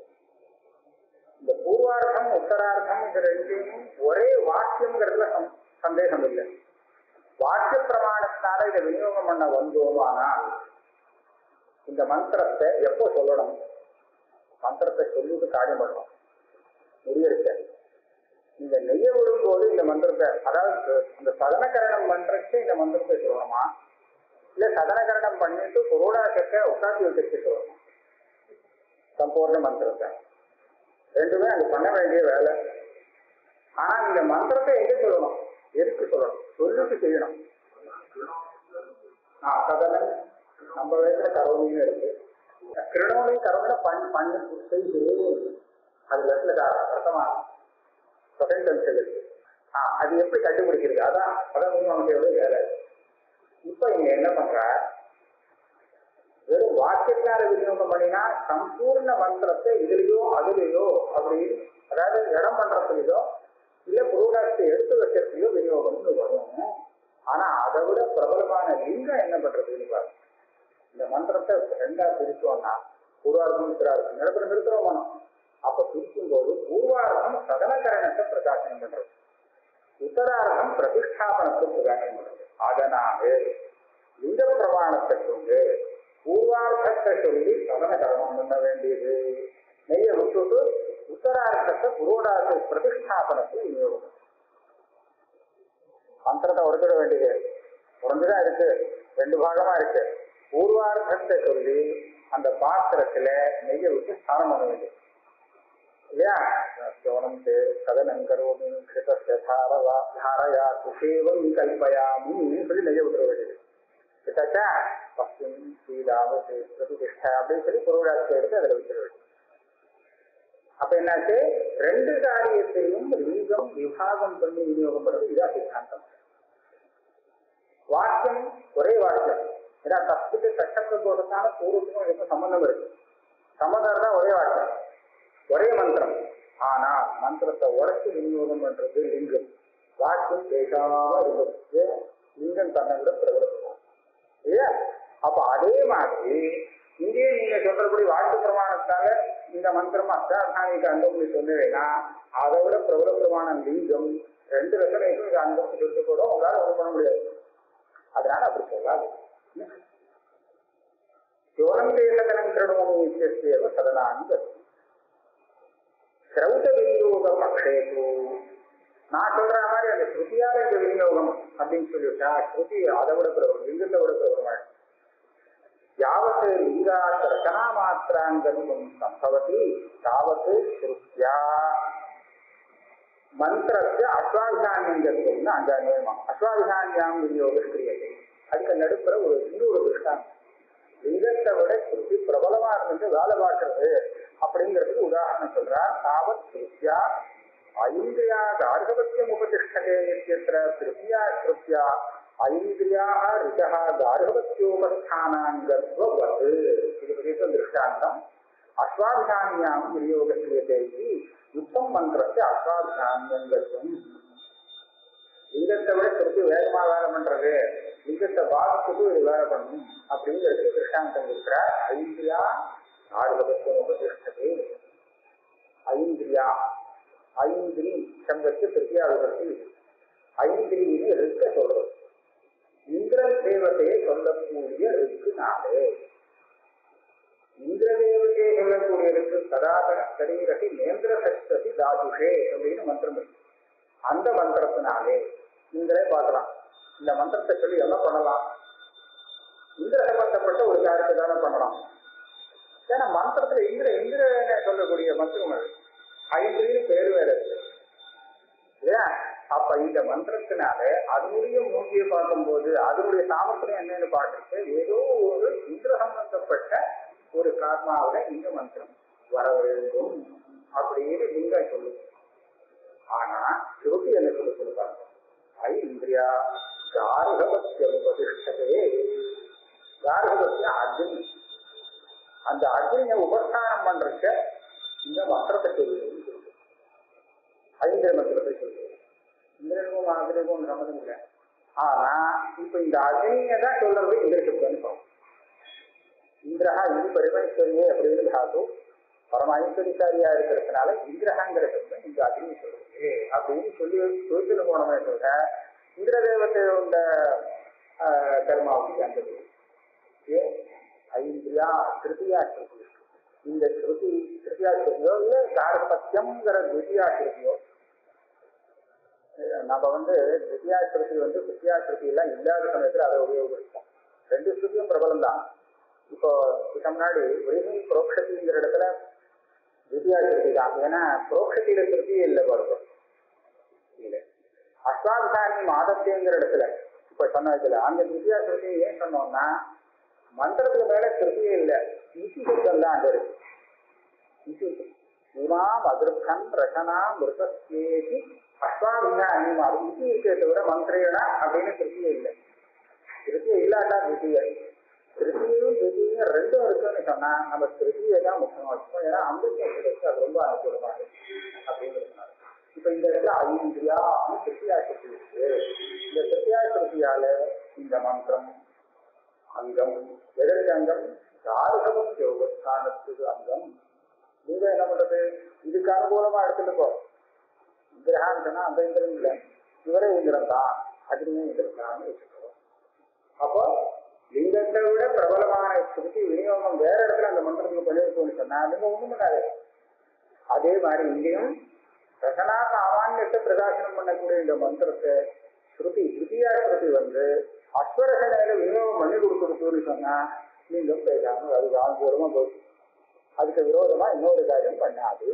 இந்த பூர்வார்த்தம் உத்தரார்த்தம் இது ரெண்டையும் ஒரே வாக்கியம்ங்கிறதுல சம்- சந்தேகம் இல்லை வாக்கிய பிரமாணத்தினால இதை விநியோகம் பண்ண வந்தோமானால் இந்த மந்திரத்தை எப்போ சொல்லணும் மந்திரத்தை சொல்லிட்டு காரியம் பண்ணணும் முடியிருக்க இந்த நெய்ய விடும்போது இந்த மந்திரத்தை அதாவது இந்த சதனகரணம் பண்றதுக்கு இந்த மந்திரத்தை சொல்லணுமா இல்ல சதனகரணம் பண்ணிட்டு புரோடாசத்தை உட்காந்து வச்சிருக்க சொல்லணுமா சம்பூர்ண மந்திரத்தை ரெண்டுமே அது பண்ண வேண்டிய வேலை ஆனா இந்த மந்திரத்தை எங்க சொல்லணும் எதுக்கு சொல்லணும் சொல்லிட்டு செய்யணும் ஆ சதனம் நம்ம வயசுல கரோமின்னு இருக்கு கிருணோனி கரோமில பண் பண்ணு செய்கிறேன் அது லெஃப்ட்ல அர்த்தமா செகண்ட் இருக்கு ஆ அது எப்படி கண்டுபிடிக்கிறது அதான் அதான் மீமாசையோட வேலை இப்ப இங்க என்ன பண்ற வெறும் வாக்கியத்தார விநியோகம் பண்ணினா சம்பூர்ண மந்திரத்தை இதுலயோ அதுலயோ அப்படி அதாவது இடம் பண்றதுலயோ இல்ல புரோடாக்டை எடுத்து வைக்கிறதுலயோ விநியோகம்னு வரும் ஆனா அதை விட பிரபலமான லிங்கம் என்ன பண்றதுன்னு பாருங்க இந்த மந்திரத்தை ரெண்டா பிரிச்சோம்னா பூர்வார்த்தம் உத்தரார்த்தம் இடத்துல நிறுத்துறோம் மனம் அப்ப பிரிக்கும் போது பூர்வார்த்தம் சதனகரணத்தை பிரகாசனம் பண்றது உத்தரார்த்தம் பிரதிஷ்டாபனத்தை பிரகாசனம் பண்றது அதனால லிங்க பிரமாணத்தை கொண்டு பூர்வார்த்தத்தை சொல்லி சதனகரணம் பண்ண வேண்டியது நெய்ய விட்டுட்டு உத்தரார்த்தத்தை புரோடார்த்த பிரதிஷ்டாபனத்தை விநியோகம் பண்ணணும். மந்திரத்தை உடைச்சிட வேண்டியது உடஞ்சுதான் இருக்கு ரெண்டு பாகமா இருக்கு பூர்வார்த்தத்தை சொல்லி அந்த பாத்திரத்துல நெய்ய விட்டு ஸ்நானம் பண்ண வேண்டியது இல்லையா சோனம் தே சதனம் கரோமி கிருதஸ்ய தாரவா தாரயா சுஷேவம் கல்பயாமி சொல்லி நெய்ய விட்டுற வேண்டியது கிட்டாச்சா பஸ்மின் சீதாவத் பிரதிஷ்டா அப்படின்னு சொல்லி பொருளாட்சி எடுத்து அதில் விட்டுற வேண்டியது அப்ப என்னாச்சு ரெண்டு காரியத்தையும் லிங்கம் விபாகம் பண்ணி விநியோகம் பண்றது இதான் சித்தாந்தம் வாக்கியம் ஒரே வாக்கியம் ஏன்னா தப்புக்கு கஷ்டத்தை போடுறதுனால பூர்வத்துக்கும் எதுவும் சம்பந்தம் இருக்கு சம்பந்தம் தான் ஒரே வாக்கியம் ஒரே மந்திரம் ஆனா மந்திரத்தை உடச்சு விநியோகம் பண்றது லிங்கம் வாக்கியம் பேசாம இருந்தது லிங்கம் தன்னை விட பிரபலப்படுவோம் இல்லையா அப்ப அதே மாதிரி இங்கேயே நீங்க சொல்றபடி வாக்கு பிரமாணத்தால இந்த மந்திரம் அஷ்டாசானிக்கு அந்தம் சொன்னீங்கன்னா அதை விட பிரபல பிரமாணம் லிங்கம் ரெண்டு லட்சம் இது அந்தம் சொல்லிட்டு கூட உங்களால ஒன்றும் பண்ண முடியாது அதனால அப்படி சொல்லாது யோனந்தேசகனம் கிருணோமி இத்தியஸ்தேவ சதனானி தஸ்தி சிரௌத விநியோக பக்ஷேது நான் சொல்ற மாதிரி அந்த ஸ்ருதியால இந்த விநியோகம் அப்படின்னு சொல்லிவிட்டா ஸ்ருதி அதை விட பிரபலம் லிங்கத்தை விட பிரபலமாக யாவத் லிங்காத் ரச்சனா மாத்திராங்கத்துவம் சம்பவதி தாவத் ஸ்ருத்யா மந்திரஸ்ய அஸ்வாபிதானியங்கத்துவம்னு அஞ்சாம் நியமம் அஸ்வாபிதானியாம் விநியோக கிரியத்தை அதுக்கு நடுப்புற ஒரு இன்னொரு திருஷ்டாந்தம் லிங்கத்தை விட ஸ்ருதி பிரபலமா இருந்துட்டு வேலை பார்க்கறது அப்படிங்கிறதுக்கு உதாரணம் சொல்றார் தாவத் ஸ்ருத்யா ஐந்திரியா கார்கவத்தியம் உபதிஷ்டதே இத்தியத்திர திருப்தியா ஸ்ருத்யா ஐந்திரியாக ரிஷः गार्हवत्योपस्थानाङ्गत्ववत् இது பிரதேசம் திருஷ்டாந்தம் அஸ்வாபிதானியாம் விநியோக கிரியத்தை இது யுத்தம் மந்திரத்தை அஸ்வாபிதானியங்கத்துவம் லிங்கத்தை விட திருப்பி வேகமா வேலை பண்றது லிங்கத்தை பாதிச்சுட்டு இது வேலை பண்ணணும் அப்படிங்கிறது திருஷ்டாந்தம் இருக்கிறார் ஐந்திரியா ஆறுபதற்கு ஐந்திரியா ஐந்திரி சங்கத்து திருப்பியா விபத்து ஐந்திரின்னு இருக்க சொல்றது இந்திர தேவதையை சொல்லக்கூடிய இருக்கு நாளே இந்திர தேவதையை சொல்லக்கூடிய இருக்கு சதாதன சரீரத்தை நேந்திர சக்தி தாதுஷே அப்படின்னு மந்திரம் இருக்கு அந்த மந்திரத்தினாலே இந்திரே பார்க்கலாம் இந்த மந்திரத்தை சொல்லி என்ன பண்ணலாம் இந்திர சம்பந்தப்பட்ட ஒரு காரியத்தை தானே பண்ணலாம் ஏன்னா மந்திரத்துல இந்திர இந்திரனை சொல்லக்கூடிய மந்திரங்கள் ஐந்திரின்னு பேர் வேற இருக்கு ஏன் அப்ப இந்த மந்திரத்தினால அதனுடைய மூங்கியை பார்க்கும்போது அதனுடைய சாமர்த்தியம் என்னன்னு பார்த்துட்டு ஏதோ ஒரு இந்திர சம்பந்தப்பட்ட ஒரு காத்மாவில இந்த மந்திரம் வர வேண்டும் அப்படின்னு நீங்க சொல்லுங்க ஆனா ஸ்ருதி என்ன சொல்ல சொல்லுவாங்க ஐ இந்திரியா கார்கவத்தியம் உபதிஷ்டதே கார்கவத்திய அக்னி அந்த அக்னியை உபஸ்தானம் பண்றதுக்கு இந்த மந்திரத்தை சொல்லுன்னு சொல்லுது ஐந்திர மந்திரத்தை சொல்லுது இந்திரனுக்கும் அக்னிக்கும் சம்மந்தம் இல்லை ஆனா இப்ப இந்த அக்னியை தான் சொல்றது இந்திர சப்தம்னு சொல்றோம் இந்திரஹா இது பரிமேஸ்வரியே அப்படின்னு தாத்து பரம ஐஸ்வரிசாரியா இருக்கிறதுனால இந்திரஹாங்கிற சப்தம் இந்த அக்னி சொல்றது அப்படின்னு சொல்லி சொல்லிட்டு போனோமே சொல்ற இந்திர தேவத்தையோட கர்மாவுக்கு அந்த ஏன் ஐந்திரியா திருத்தியா ஸ்ருதி இந்த ஸ்ருதி திருத்தியா ஸ்ருதியோ இல்ல கார்பத்தியம்ங்கிற துதியா ஸ்ருதியோ நம்ம வந்து திவ்யா ஸ்ருதி வந்து திவ்யா ஸ்ருதி எல்லாம் இல்லாத சமயத்துல அதை உபயோகிப்போம் ரெண்டு ஸ்ருதியும் பிரபலம் தான் இப்போ இதுக்கு முன்னாடி ஒரிஜினல் புரோக்ஷதிங்கிற இடத்துல திவ்யா ஸ்ருதி தான் ஏன்னா புரோக்ஷதியில ஸ்ருதியே இல்லை பாருங்க இல்லை அஸ்வாபிதானி மாதத்தியங்கிற இடத்துல இப்ப சொன்ன இடத்துல அந்த திவ்யா ஸ்ருதி ஏன் சொன்னோம்னா மந்திரத்துக்கு மேல ஸ்ருதியே இல்லை இசி சப்தம் தான் அங்க இருக்கு இசி இமாம் அதிருப்தம் ரசனா மிருதேதி அஸ்வாபிதானி மாதம் இசி இருக்கே தவிர மந்திரேனா அப்படின்னு ஸ்ருதியே இல்லை ஸ்ருதியே இல்லாட்டா திவ்யா திருப்தியும் திருப்தியும் ரெண்டும் இருக்குன்னு சொன்னா நம்ம திருப்தியை தான் முக்கியமா வச்சுக்கோம் ஏன்னா அமிர்தத்துக்கு அது ரொம்ப அனுகூலமா இருக்கு அப்படிங்கிறதுனால இப்ப இந்த இடத்துல ஐந்திரியா திருப்தியா சக்தி இருக்கு இந்த திருப்தியா சக்தியால இந்த மந்திரம் அங்கம் எதற்கு அங்கம் தாரகம் யோகஸ்தானத்துக்கு அங்கம் நீங்க என்ன பண்றது இதுக்கு அனுகூலமா எடுத்துட்டு போ இந்திரகான்னு சொன்னா அந்த இந்திரன் இல்லை இவரே இந்திரன் தான் அக்னியும் இந்திரன் தான் வச்சுக்கிறோம் அப்போ லிங்கத்தை விட பிரபலமான ஸ்ருதி விநியோகம் வேற இடத்துல அந்த மந்திரத்துக்கு பண்ணிருக்கோம்னு சொன்னா லிங்கம் ஒண்ணும் பண்ணாது அதே மாதிரி இங்கேயும் ரசனா சாமானியத்தை பிரகாசனம் பண்ணக்கூடிய இந்த மந்திரத்தை ஸ்ருதி திருத்தியா ஸ்ருதி வந்து அஸ்வரசனையில விநியோகம் பண்ணி கொடுத்துருக்குன்னு சொன்னா நீங்க பேசாம அது ஆங்கூலமா போச்சு அதுக்கு விரோதமா இன்னொரு காரியம் பண்ணாது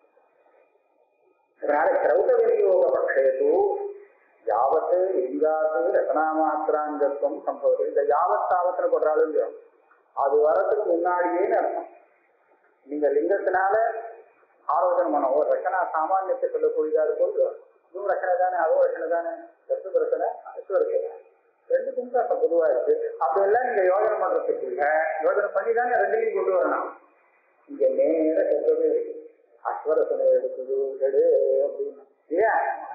அதனால கிரௌத விநியோக பட்சேது யாவத்து லிங்காத்து ரசனாமாத்திராங்கத்துவம் சம்பவம் இந்த யாவத் தாவத்தில் போடுறாலும் இல்லையோ அது வரதுக்கு முன்னாடியே அர்த்தம் நீங்க லிங்கத்தினால ஆலோசனை பண்ண ஒரு ரசனா சாமானியத்தை சொல்லக்கூடியதா இருக்கும் இதுவும் ரசனை தானே அதுவும் ரசனை தானே தத்துவ ரசனை அசுவரசனை ரெண்டுக்கும் தான் பொதுவா இருக்கு அப்படியெல்லாம் நீங்க யோஜனை பண்றதுக்கு இல்ல யோஜனை பண்ணி தானே ரெண்டையும் கொண்டு வரணும் இங்க நேர சொல்றது இருக்கு அஸ்வரசனை எடுக்குது எடு அப்படின்னு இல்லையா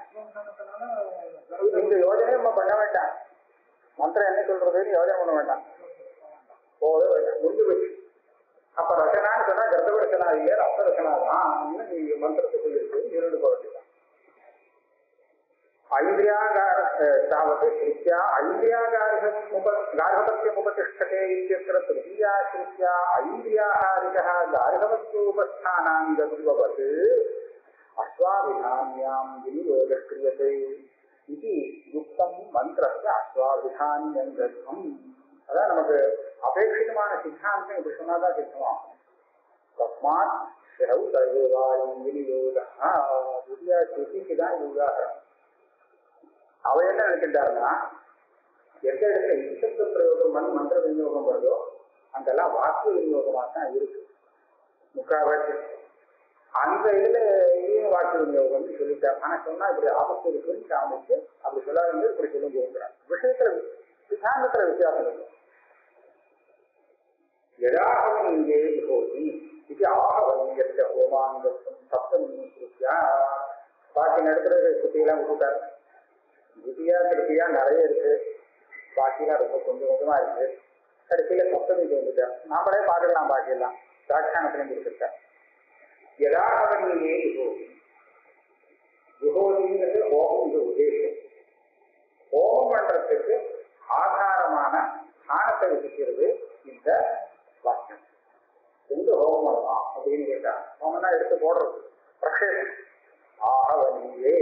இந்த யோஜனையும் நம்ம பண்ண வேண்டாம் மந்திரம் என்ன சொல்றதுன்னு யோஜனை பண்ண வேண்டாம் போகவே வேண்டாம் முடிஞ்சு போச்சு அப்ப ரசனான்னு சொன்னா கர்ப்ப ரசனா இல்லையா ரச ரசனா தான் நீங்க மந்திரத்தை சொல்லியிருக்கு இரண்டு போக வேண்டியதான் ஐந்திரியாகார तावत् श्रुत्या ऐन्द्रियागार्हपत्यमुपतिष्ठते इत्यत्र तृतीया श्रुत्या ऐन्द्रियाहारिकः गार्हवत्योपस्थानाङ्गत्ववत् अश्वाभिधान्यां विनियोगः क्रियते इति युक्तं मन्त्रस्य अश्वाभिधान्यङ्गत्वम् அதான் நமக்கு அபேட்சிதமான சித்தாந்தம் இப்படி சொன்னாதான் சித்தமாகும் தஸ்மாத் சிரவு சர்வேவாயும் விநியோக துதியா ஸ்ருதிக்கு தான் இது உதாரணம் அவர் என்ன நினைக்கின்றாருன்னா எந்த இடத்துல இசப்த பிரயோகம் பண்ணி மந்திர விநியோகம் வருதோ அங்கெல்லாம் வாக்கு விநியோகமா தான் இருக்கு முக்காவாசி அந்த இதுல இதையும் வாக்கு விநியோகம்னு சொல்லிட்டார் ஆனா சொன்னா இப்படி ஆபத்து இருக்குன்னு காமிச்சு அப்படி சொல்லாதீங்க இப்படி சொல்லுங்கிறார் விஷயத்துல சித்தாந்தத்துல வித்தியாசம் இல்லை எதாகவும் இங்கே விபோதி இது ஆகவனியத்த ஹோமாங்கத்துவம் சப்தமி ஸ்ருத்தியா பாக்கி நடத்துறது சுத்தியெல்லாம் விட்டுட்டார் திவ்யா திருப்தியா நிறைய இருக்கு பாக்கியெல்லாம் ரொம்ப கொஞ்சம் கொஞ்சமா இருக்கு கடைசியில சப்தமிக்கு வந்துட்டேன் நாமளே பார்த்துக்கலாம் பாக்கியெல்லாம் தாட்சாணத்திலையும் கொடுத்துருக்கேன் யதாகவனியே யுகோதி யுகோதிங்கிறது ஹோமம் இது உதேசம் ஹோமம் பண்றதுக்கு ஆதாரமான ஸ்தானத்தை விதிக்கிறது இந்த வாக்கியம் எங்க ஹோமம் பண்ணலாம் அப்படின்னு கேட்டா ஹோமம்னா எடுத்து போடுறது பிரக்ஷேபம் ஆகவனியே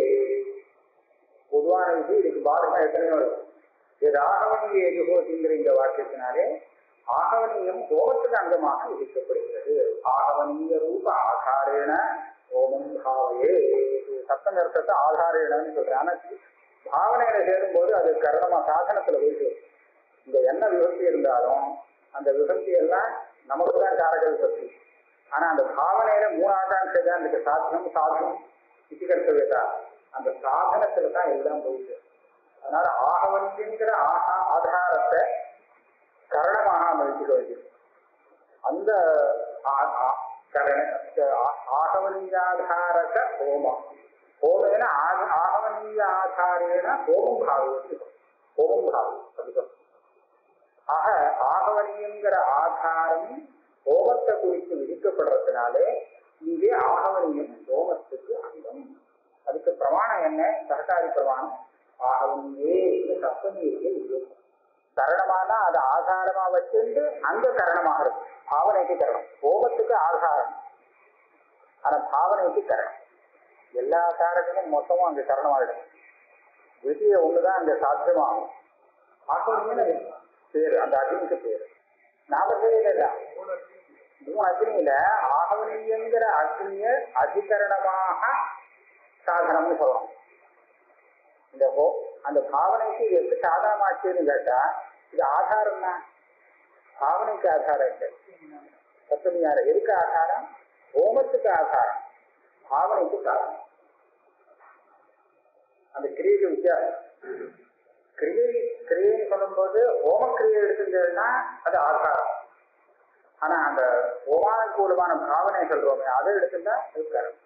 பொதுவான இது இதுக்கு பாரமா எத்தனையோ இருக்கு இது ஆகவனிய யுகோதிங்கிற இந்த வாக்கியத்தினாலே ஆகவனியம் ஹோமத்துக்கு அங்கமாக விதிக்கப்படுகிறது ஆகவனிய ரூப ஆதாரேன ஹோமம் பாவையே சத்தம் அர்த்தத்தை ஆதாரேனன்னு சொல்றேன் ஆனா பாவனையில சேரும்போது அது கரணமா சாதனத்துல போயிட்டு இந்த என்ன விபக்தி இருந்தாலும் அந்த விபக்தி எல்லாம் நமக்கு தான் காரக விபக்தி ஆனா அந்த பாவனையில மூணு ஆகாங்ஷை தான் இருக்கு சாத்தியம் சாதனம் இது கர்த்தவியதா அந்த சாதனத்துல தான் எல்லாம் போயிட்டு அதனால ஆகவன்கிற ஆகா ஆதாரத்தை கரணமாக அமைச்சுக்க வேண்டியது அந்த ஆ- ஆ- கரண ஆ- ஆகவன்யாதாரக ஹோமம் ஹோமேன ஆக- ஆகவன்ய ஆதாரேன ஹோமம் பாவதி ஹோமம் பாவம் அதுதான் ஆக ஆகவனியங்கிற ஆதாரம் ஹோமத்தை குறித்து விதிக்கப்படுறதுனாலே இங்கே ஆகவனியம் ஹோமத்துக்கு அங்கம் அதுக்கு பிரமாணம் என்ன சககாரி பிரமாணம் ஆகவனியே சப்தமியே இது கரணமானா அது ஆதாரமா வச்சிருந்து அங்க கரணமாக இருக்கு பாவனைக்கு கரணம் ஹோமத்துக்கு ஆதாரம் ஆனா பாவனைக்கு கரணம் எல்லா காரங்களும் மொத்தமும் அங்க கரணமாயிடும் விதிய ஒண்ணுதான் அங்க சாத்தியமாகும் ஆகவனின்னு பேரு அந்த அக்னிக்கு பேரு நாமதேயில இல்ல மூணு அக்னியில ஆகவனியங்கிற அக்னிய அதிகரணமாக சாதனம்னு சொல்லலாம் இந்த ஹோ அந்த பாவனைக்கு இது எப்படி சாதனமாச்சுன்னு கேட்டா இது ஆதாரம் தான் பாவனைக்கு ஆதாரம் இல்லை சத்தமியார எதுக்கு ஆதாரம் ஹோமத்துக்கு ஆதாரம் பாவனைக்கு காரணம் அந்த கிரியைக்கு வித்தியாசம் கிரியை கிரியைன்னு சொல்லும்போது ஹோம கிரியை எடுத்துட்டேன்னா அது ஆதாரம் ஆனா அந்த ஹோமானுகூலமான பாவனை சொல்றோமே அதை எடுத்துட்டா அது கரணம்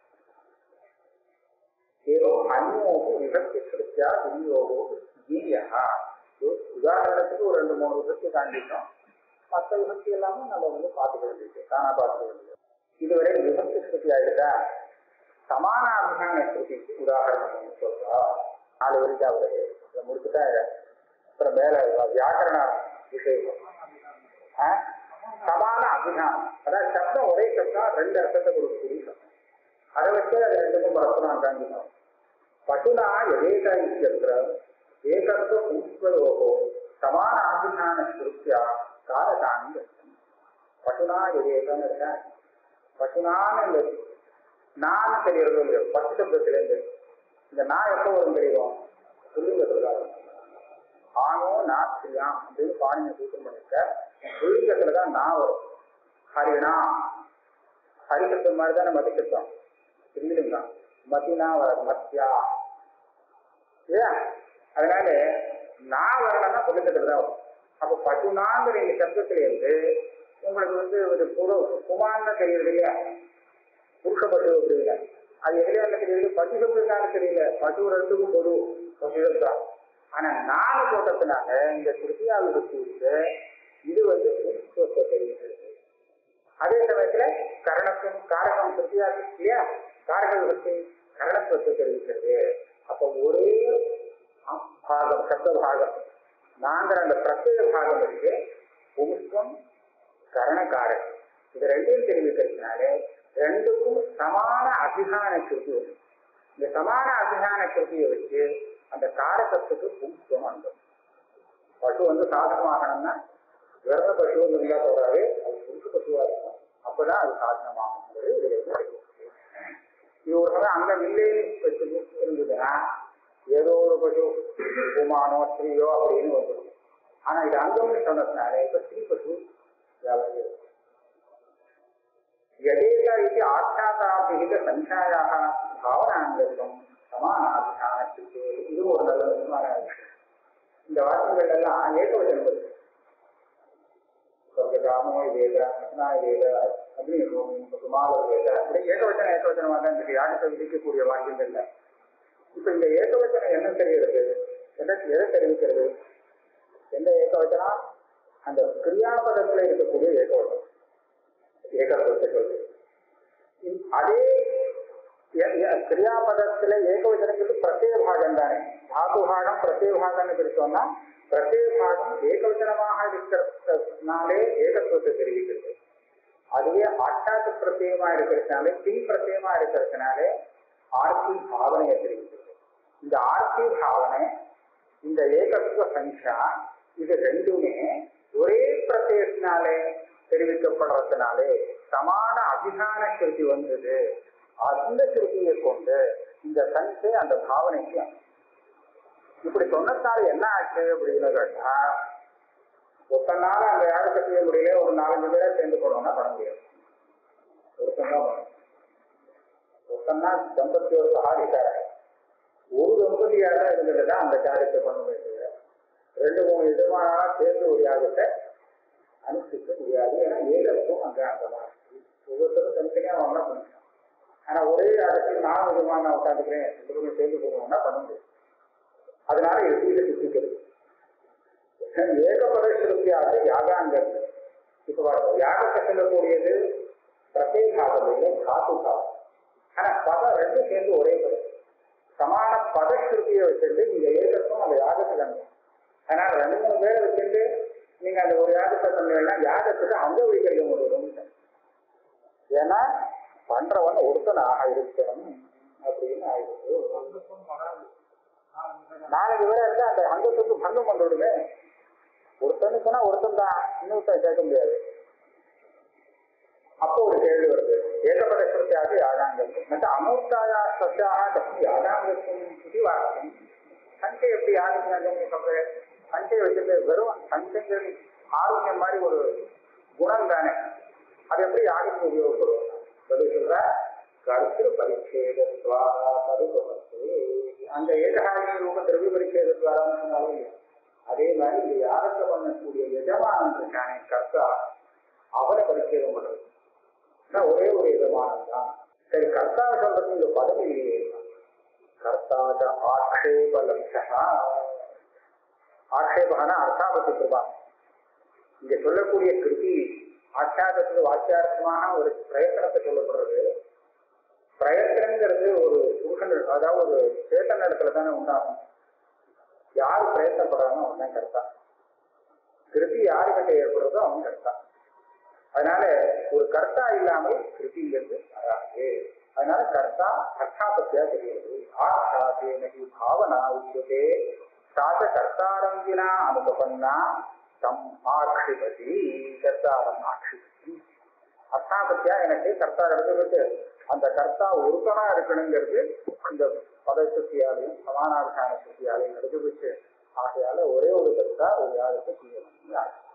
ஏவம் அந்யோகு விபக்தி சிருத்தியா விநியோகோ ஜீவியா உதாரணத்துக்கு ஒரு ரெண்டு மூணு விபக்தி காண்பிட்டோம் மற்ற விபக்தி எல்லாமே நம்ம வந்து பார்த்துக்க வேண்டியது தானா பார்த்துக்க வேண்டியது இதுவரை விபக்தி ஸ்ருதி ஆயிடுதா சமானாபிமான ஸ்ருதிக்கு உதாரணம் சொல்றா நாலு வரைக்கும் அவரு இதை முடிச்சுட்டா அப்புறம் மேல வியாக்கரண விஷயம் ஆ? சமான அபிதானம் அதாவது சப்தம் ஒரே சப்தம் ரெண்டு அர்த்தத்தை கொடுக்கக்கூடிய சப்தம் அதை வச்சு அது ரெண்டுக்கும் பரஸ்பரம் காண்பிக்கணும் பசுனா எதேக இத்தியத்திர ஏகத்துவ புஷ்பலோகோ சமான அபிதான ஸ்ருத்தியா காரகாணி தர்சனம். பசுனா எதேகன்னு இருக்க பசுனான்னு இந்த நான் தெரியறது இல்லையோ பசு சப்தத்திலேருந்து இந்த நான் எப்போ வரும் தெரியும் புள்ளிங்கத்துல ஆணோ நான் ஸ்ரீயாம் அப்படின்னு பாணியை சூத்திரம் பண்ணிருக்க புள்ளிங்கத்துல தான் நான் வரும் ஹரிணா ஹரிசப்தம் மாதிரி தானே மதிக்கத்தான் இல்லைங்களா மதினா வராது மத்தியா இல்லையா அதனால நான் வரணும்னா புள்ளிங்கத்துல தான் வரும் அப்ப பசுனாங்கிற இந்த சப்தத்துல இருந்து உங்களுக்கு வந்து ஒரு புரு குமான்னு தெரியுது இல்லையா புருஷ பசு அப்படிங்க அது எதுலையா தெரியுது பசு சப்தத்தாலும் தெரியல பசு ரெண்டுக்கும் பொது பசு சப்தம் ஆனா நாலு போட்டதுனால இந்த திருப்பியா விபக்தி இருக்கு இது வந்து புருஷத்தை தெரிகிறது அதே சமயத்துல கரணத்தும் காரகம் திருப்தியா இருக்கு இல்லையா காரக விபக்தி கரணத்துவத்தை தெரிவிக்கிறது அப்ப ஒரே பாகம் சப்த பாகம் நாங்கிற அந்த பிரத்யேக பாகம் இருக்கு பும்ஸ்வம் கரணகாரகம் இது ரெண்டையும் தெரிவிக்கிறதுனால ரெண்டுக்கும் சமான அபிதான கிருதி உண்டு இந்த சமான அபிதான கிருதியை வச்சு அந்த காரகத்துக்கு பும்ஸ்வம் அங்கம் பசு வந்து சாதனமாகணும்னா விரத பசுவும் இருந்தா போறாரு அது புருஷ பசுவா இருக்கும் அப்பதான் அது சாதனமாகுங்கிறது இதுல இருந்து தெரியும். இது ஒரு சமயம் அங்க இல்லைன்னு வச்சு இருந்ததுன்னா ஏதோ ஒரு பசு குமானோ ஸ்திரீயோ அப்படின்னு வந்துடும் ஆனா இது அங்கம்னு சொன்னதுனால இப்ப ஸ்ரீ பசு வியாபாரி இருக்கும் यदेक इति आख्याताभिहित संख्यायाः भावनाङ्गत्वं சமானாபிதானத்துக்கு இது ஒரு நல்ல முக்கியமான விஷயம் இந்த வாக்கியங்கள் எல்லாம் ஏகவச்சனம் இருக்கு சொர்க்ககாமோ வேத அஸ்னா வேத அக்னி சுமால வேத அப்படி ஏகவச்சனம் ஏகவச்சனமாக தான் இருக்கு யாருக்கு விதிக்கக்கூடிய வாக்கியங்கள்ல இப்ப இந்த ஏகவச்சனம் என்ன தெரிகிறது என்ன எதை தெரிவிக்கிறது எந்த ஏகவச்சனம் அந்த கிரியாபதத்துல இருக்கக்கூடிய ஏகவச்சனம் ஏகவச்சத்தை சொல்லுது இ- அதே எ- எ- கிரியாபதத்துல ஏகவச்சனங்கிறது பிரத்யேக பாகம் தானே தாத்து பாகம் பிரத்யேக பாகம்னு பிரிச்சோம்னா பிரத்யேக பாகம் ஏகவச்சனமாக இருக்கிறதுனாலே ஏகத்துவத்தை தெரிவிக்கிறது அதுவே அட்டாத்து பிரத்யேகமா இருக்கிறதுனாலே திங் பிரத்யேகமா இருக்கிறதுனாலே ஆர்த்தி பாவனையை தெரிவிக்கிறது இந்த ஆர்த்தி பாவனை இந்த ஏகத்துவ சங்கியா இது ரெண்டுமே ஒரே பிரத்யேகத்தினாலே தெரிவிக்கப்படுறதுனாலே சமான அபிதான ஸ்ருதி வந்தது அந்த ஸ்ருதியை கொண்டு இந்த சங்கை அந்த பாவனைக்கு அமையும். இப்படி சொன்னதால என்ன ஆச்சு அப்படின்னு கேட்டா ஒத்த நாள் அந்த யாருக்கு செய்ய முடியல ஒரு நாலஞ்சு பேரை சேர்ந்து போனோம்னா பண்ண முடியாது ஒருத்தன் தான் பண்ணணும் ஒருத்தன்னா தம்பத்தியோட சகாதிக்கார ஒரு தம்பதியாக இருந்ததுன்னா அந்த காரியத்தை பண்ண வேண்டியது ரெண்டு மூணு எஜமானா சேர்ந்து ஒரு யாகத்தை அனுஷ்டிக்க முடியாது ஏன்னா ஏகத்துவம் அங்க அங்கதான் இருக்கு. ஒவ்வொருத்தரும் தனித்தனியா வாங்கினா பண்ணிக்கலாம் ஆனா ஒரே யாகத்தில் நாலு விதமான உட்காந்துக்கிறேன் ரெண்டு பேரும் சேர்ந்து போகணும்னா பண்ண முடியாது அதனால இது இது சித்திக்கிறது ஏகபத சிறுத்தியாக யாகாங்கிறது இப்ப பாருங்க யாகத்தை சொல்லக்கூடியது பிரத்யேகாகம் இல்லை தாத்து காலம் ஆனா பதம் ரெண்டும் சேர்ந்து ஒரே பதம் சமான பத ஸ்ருதியை வச்சுட்டு நீங்க ஏகத்துவம் அந்த யாகத்துக்கு அங்க அதனால ரெண்டு மூணு பேரை வச்சுட்டு நீங்க அந்த ஒரு யாகத்தை பண்ணீங்கன்னா யாகத்துக்கு அங்க வைக்கலும் ஒரு ஏன்னா பண்றவன் ஒருத்தனாக இருக்கணும் அப்படின்னு ஆயிடுச்சு நாலஞ்சு பேரா இருந்தா அந்த அங்கத்துக்கு பங்கம் வந்துடுமே ஒருத்தன்னு சொன்னா ஒருத்தன் தான் இன்னொருத்தன் கேட்க முடியாது அப்போ ஒரு கேள்வி வருது ஏகப்பட ஸ்ருத்தியாக யாகாங்கம் மற்ற அமூர்த்தாயா சத்தியாக தப்பி யாகாங்கத்தும் சுதி வாக்கம் சங்கை எப்படி யாகம் சொல்றேன் சங்கை வச்சிருக்க வெறும் சங்கைங்கிறது ஆரோக்கியம் மாதிரி ஒரு குணம் தானே அது எப்படி யாகத்துக்கு உபயோகப்படும் பதில் சொல்ற கருத்து பரிச்சேதத்வாரா கருபவத்து அந்த ஏககாரிய ரூப திரவிய பரிச்சேதத்வாரான்னு சொன்னாலும் இல்லையா? அதே மாதிரி இந்த யாகத்தை பண்ணக்கூடிய எஜமானன் இருக்கானே கர்த்தா அவரை பரிச்சேதம் பண்றது ஆனா ஒரே ஒரு எஜமானன் தான் சரி கர்த்தா சொல்றது இந்த பதவி இல்லையே கர்த்தாச்ச ஆக்ஷேப லட்சா ஆக்ஷேபகனா அர்த்தாபத்தி கிருபா இங்க சொல்லக்கூடிய கிருதி ஆச்சாரத்துக்கு வாக்கியார்த்தமான ஒரு பிரயத்தனத்தை சொல்லப்படுறது பிரயத்தனங்கிறது ஒரு புருஷன் அதாவது ஒரு சேத்தன் இடத்துல தானே உண்டாகும் யாரு பிரயத்தனப்படுறானோ அவன் தான் கரெக்டா கிருதி யாருக்கிட்ட ஏற்படுறதோ அவன் கரெக்டா அதனால ஒரு கர்த்தா இல்லாமல் கிருதிங்கிறது வராது அதனால கர்த்தா அர்த்தாபத்தியா தெரிகிறது ஆச்சாதே நகி பாவனா உச்சதே சாத கர்த்தாரங்கினா அனுபவன்னா தம் ஆட்சிபதி கர்த்தாரம் ஆட்சிபதி அர்த்தாபத்தியா எனக்கு கர்த்தா எடுத்துக்கிட்டு அந்த கர்த்தா ஒருத்தனா இருக்கணுங்கிறது இந்த பத சுத்தியாலையும் சமானார்த்தான சுத்தியாலையும் எடுத்துக்கிச்சு ஆகையால ஒரே ஒரு கர்த்தா ஒரு யாருக்கு செய்யணும்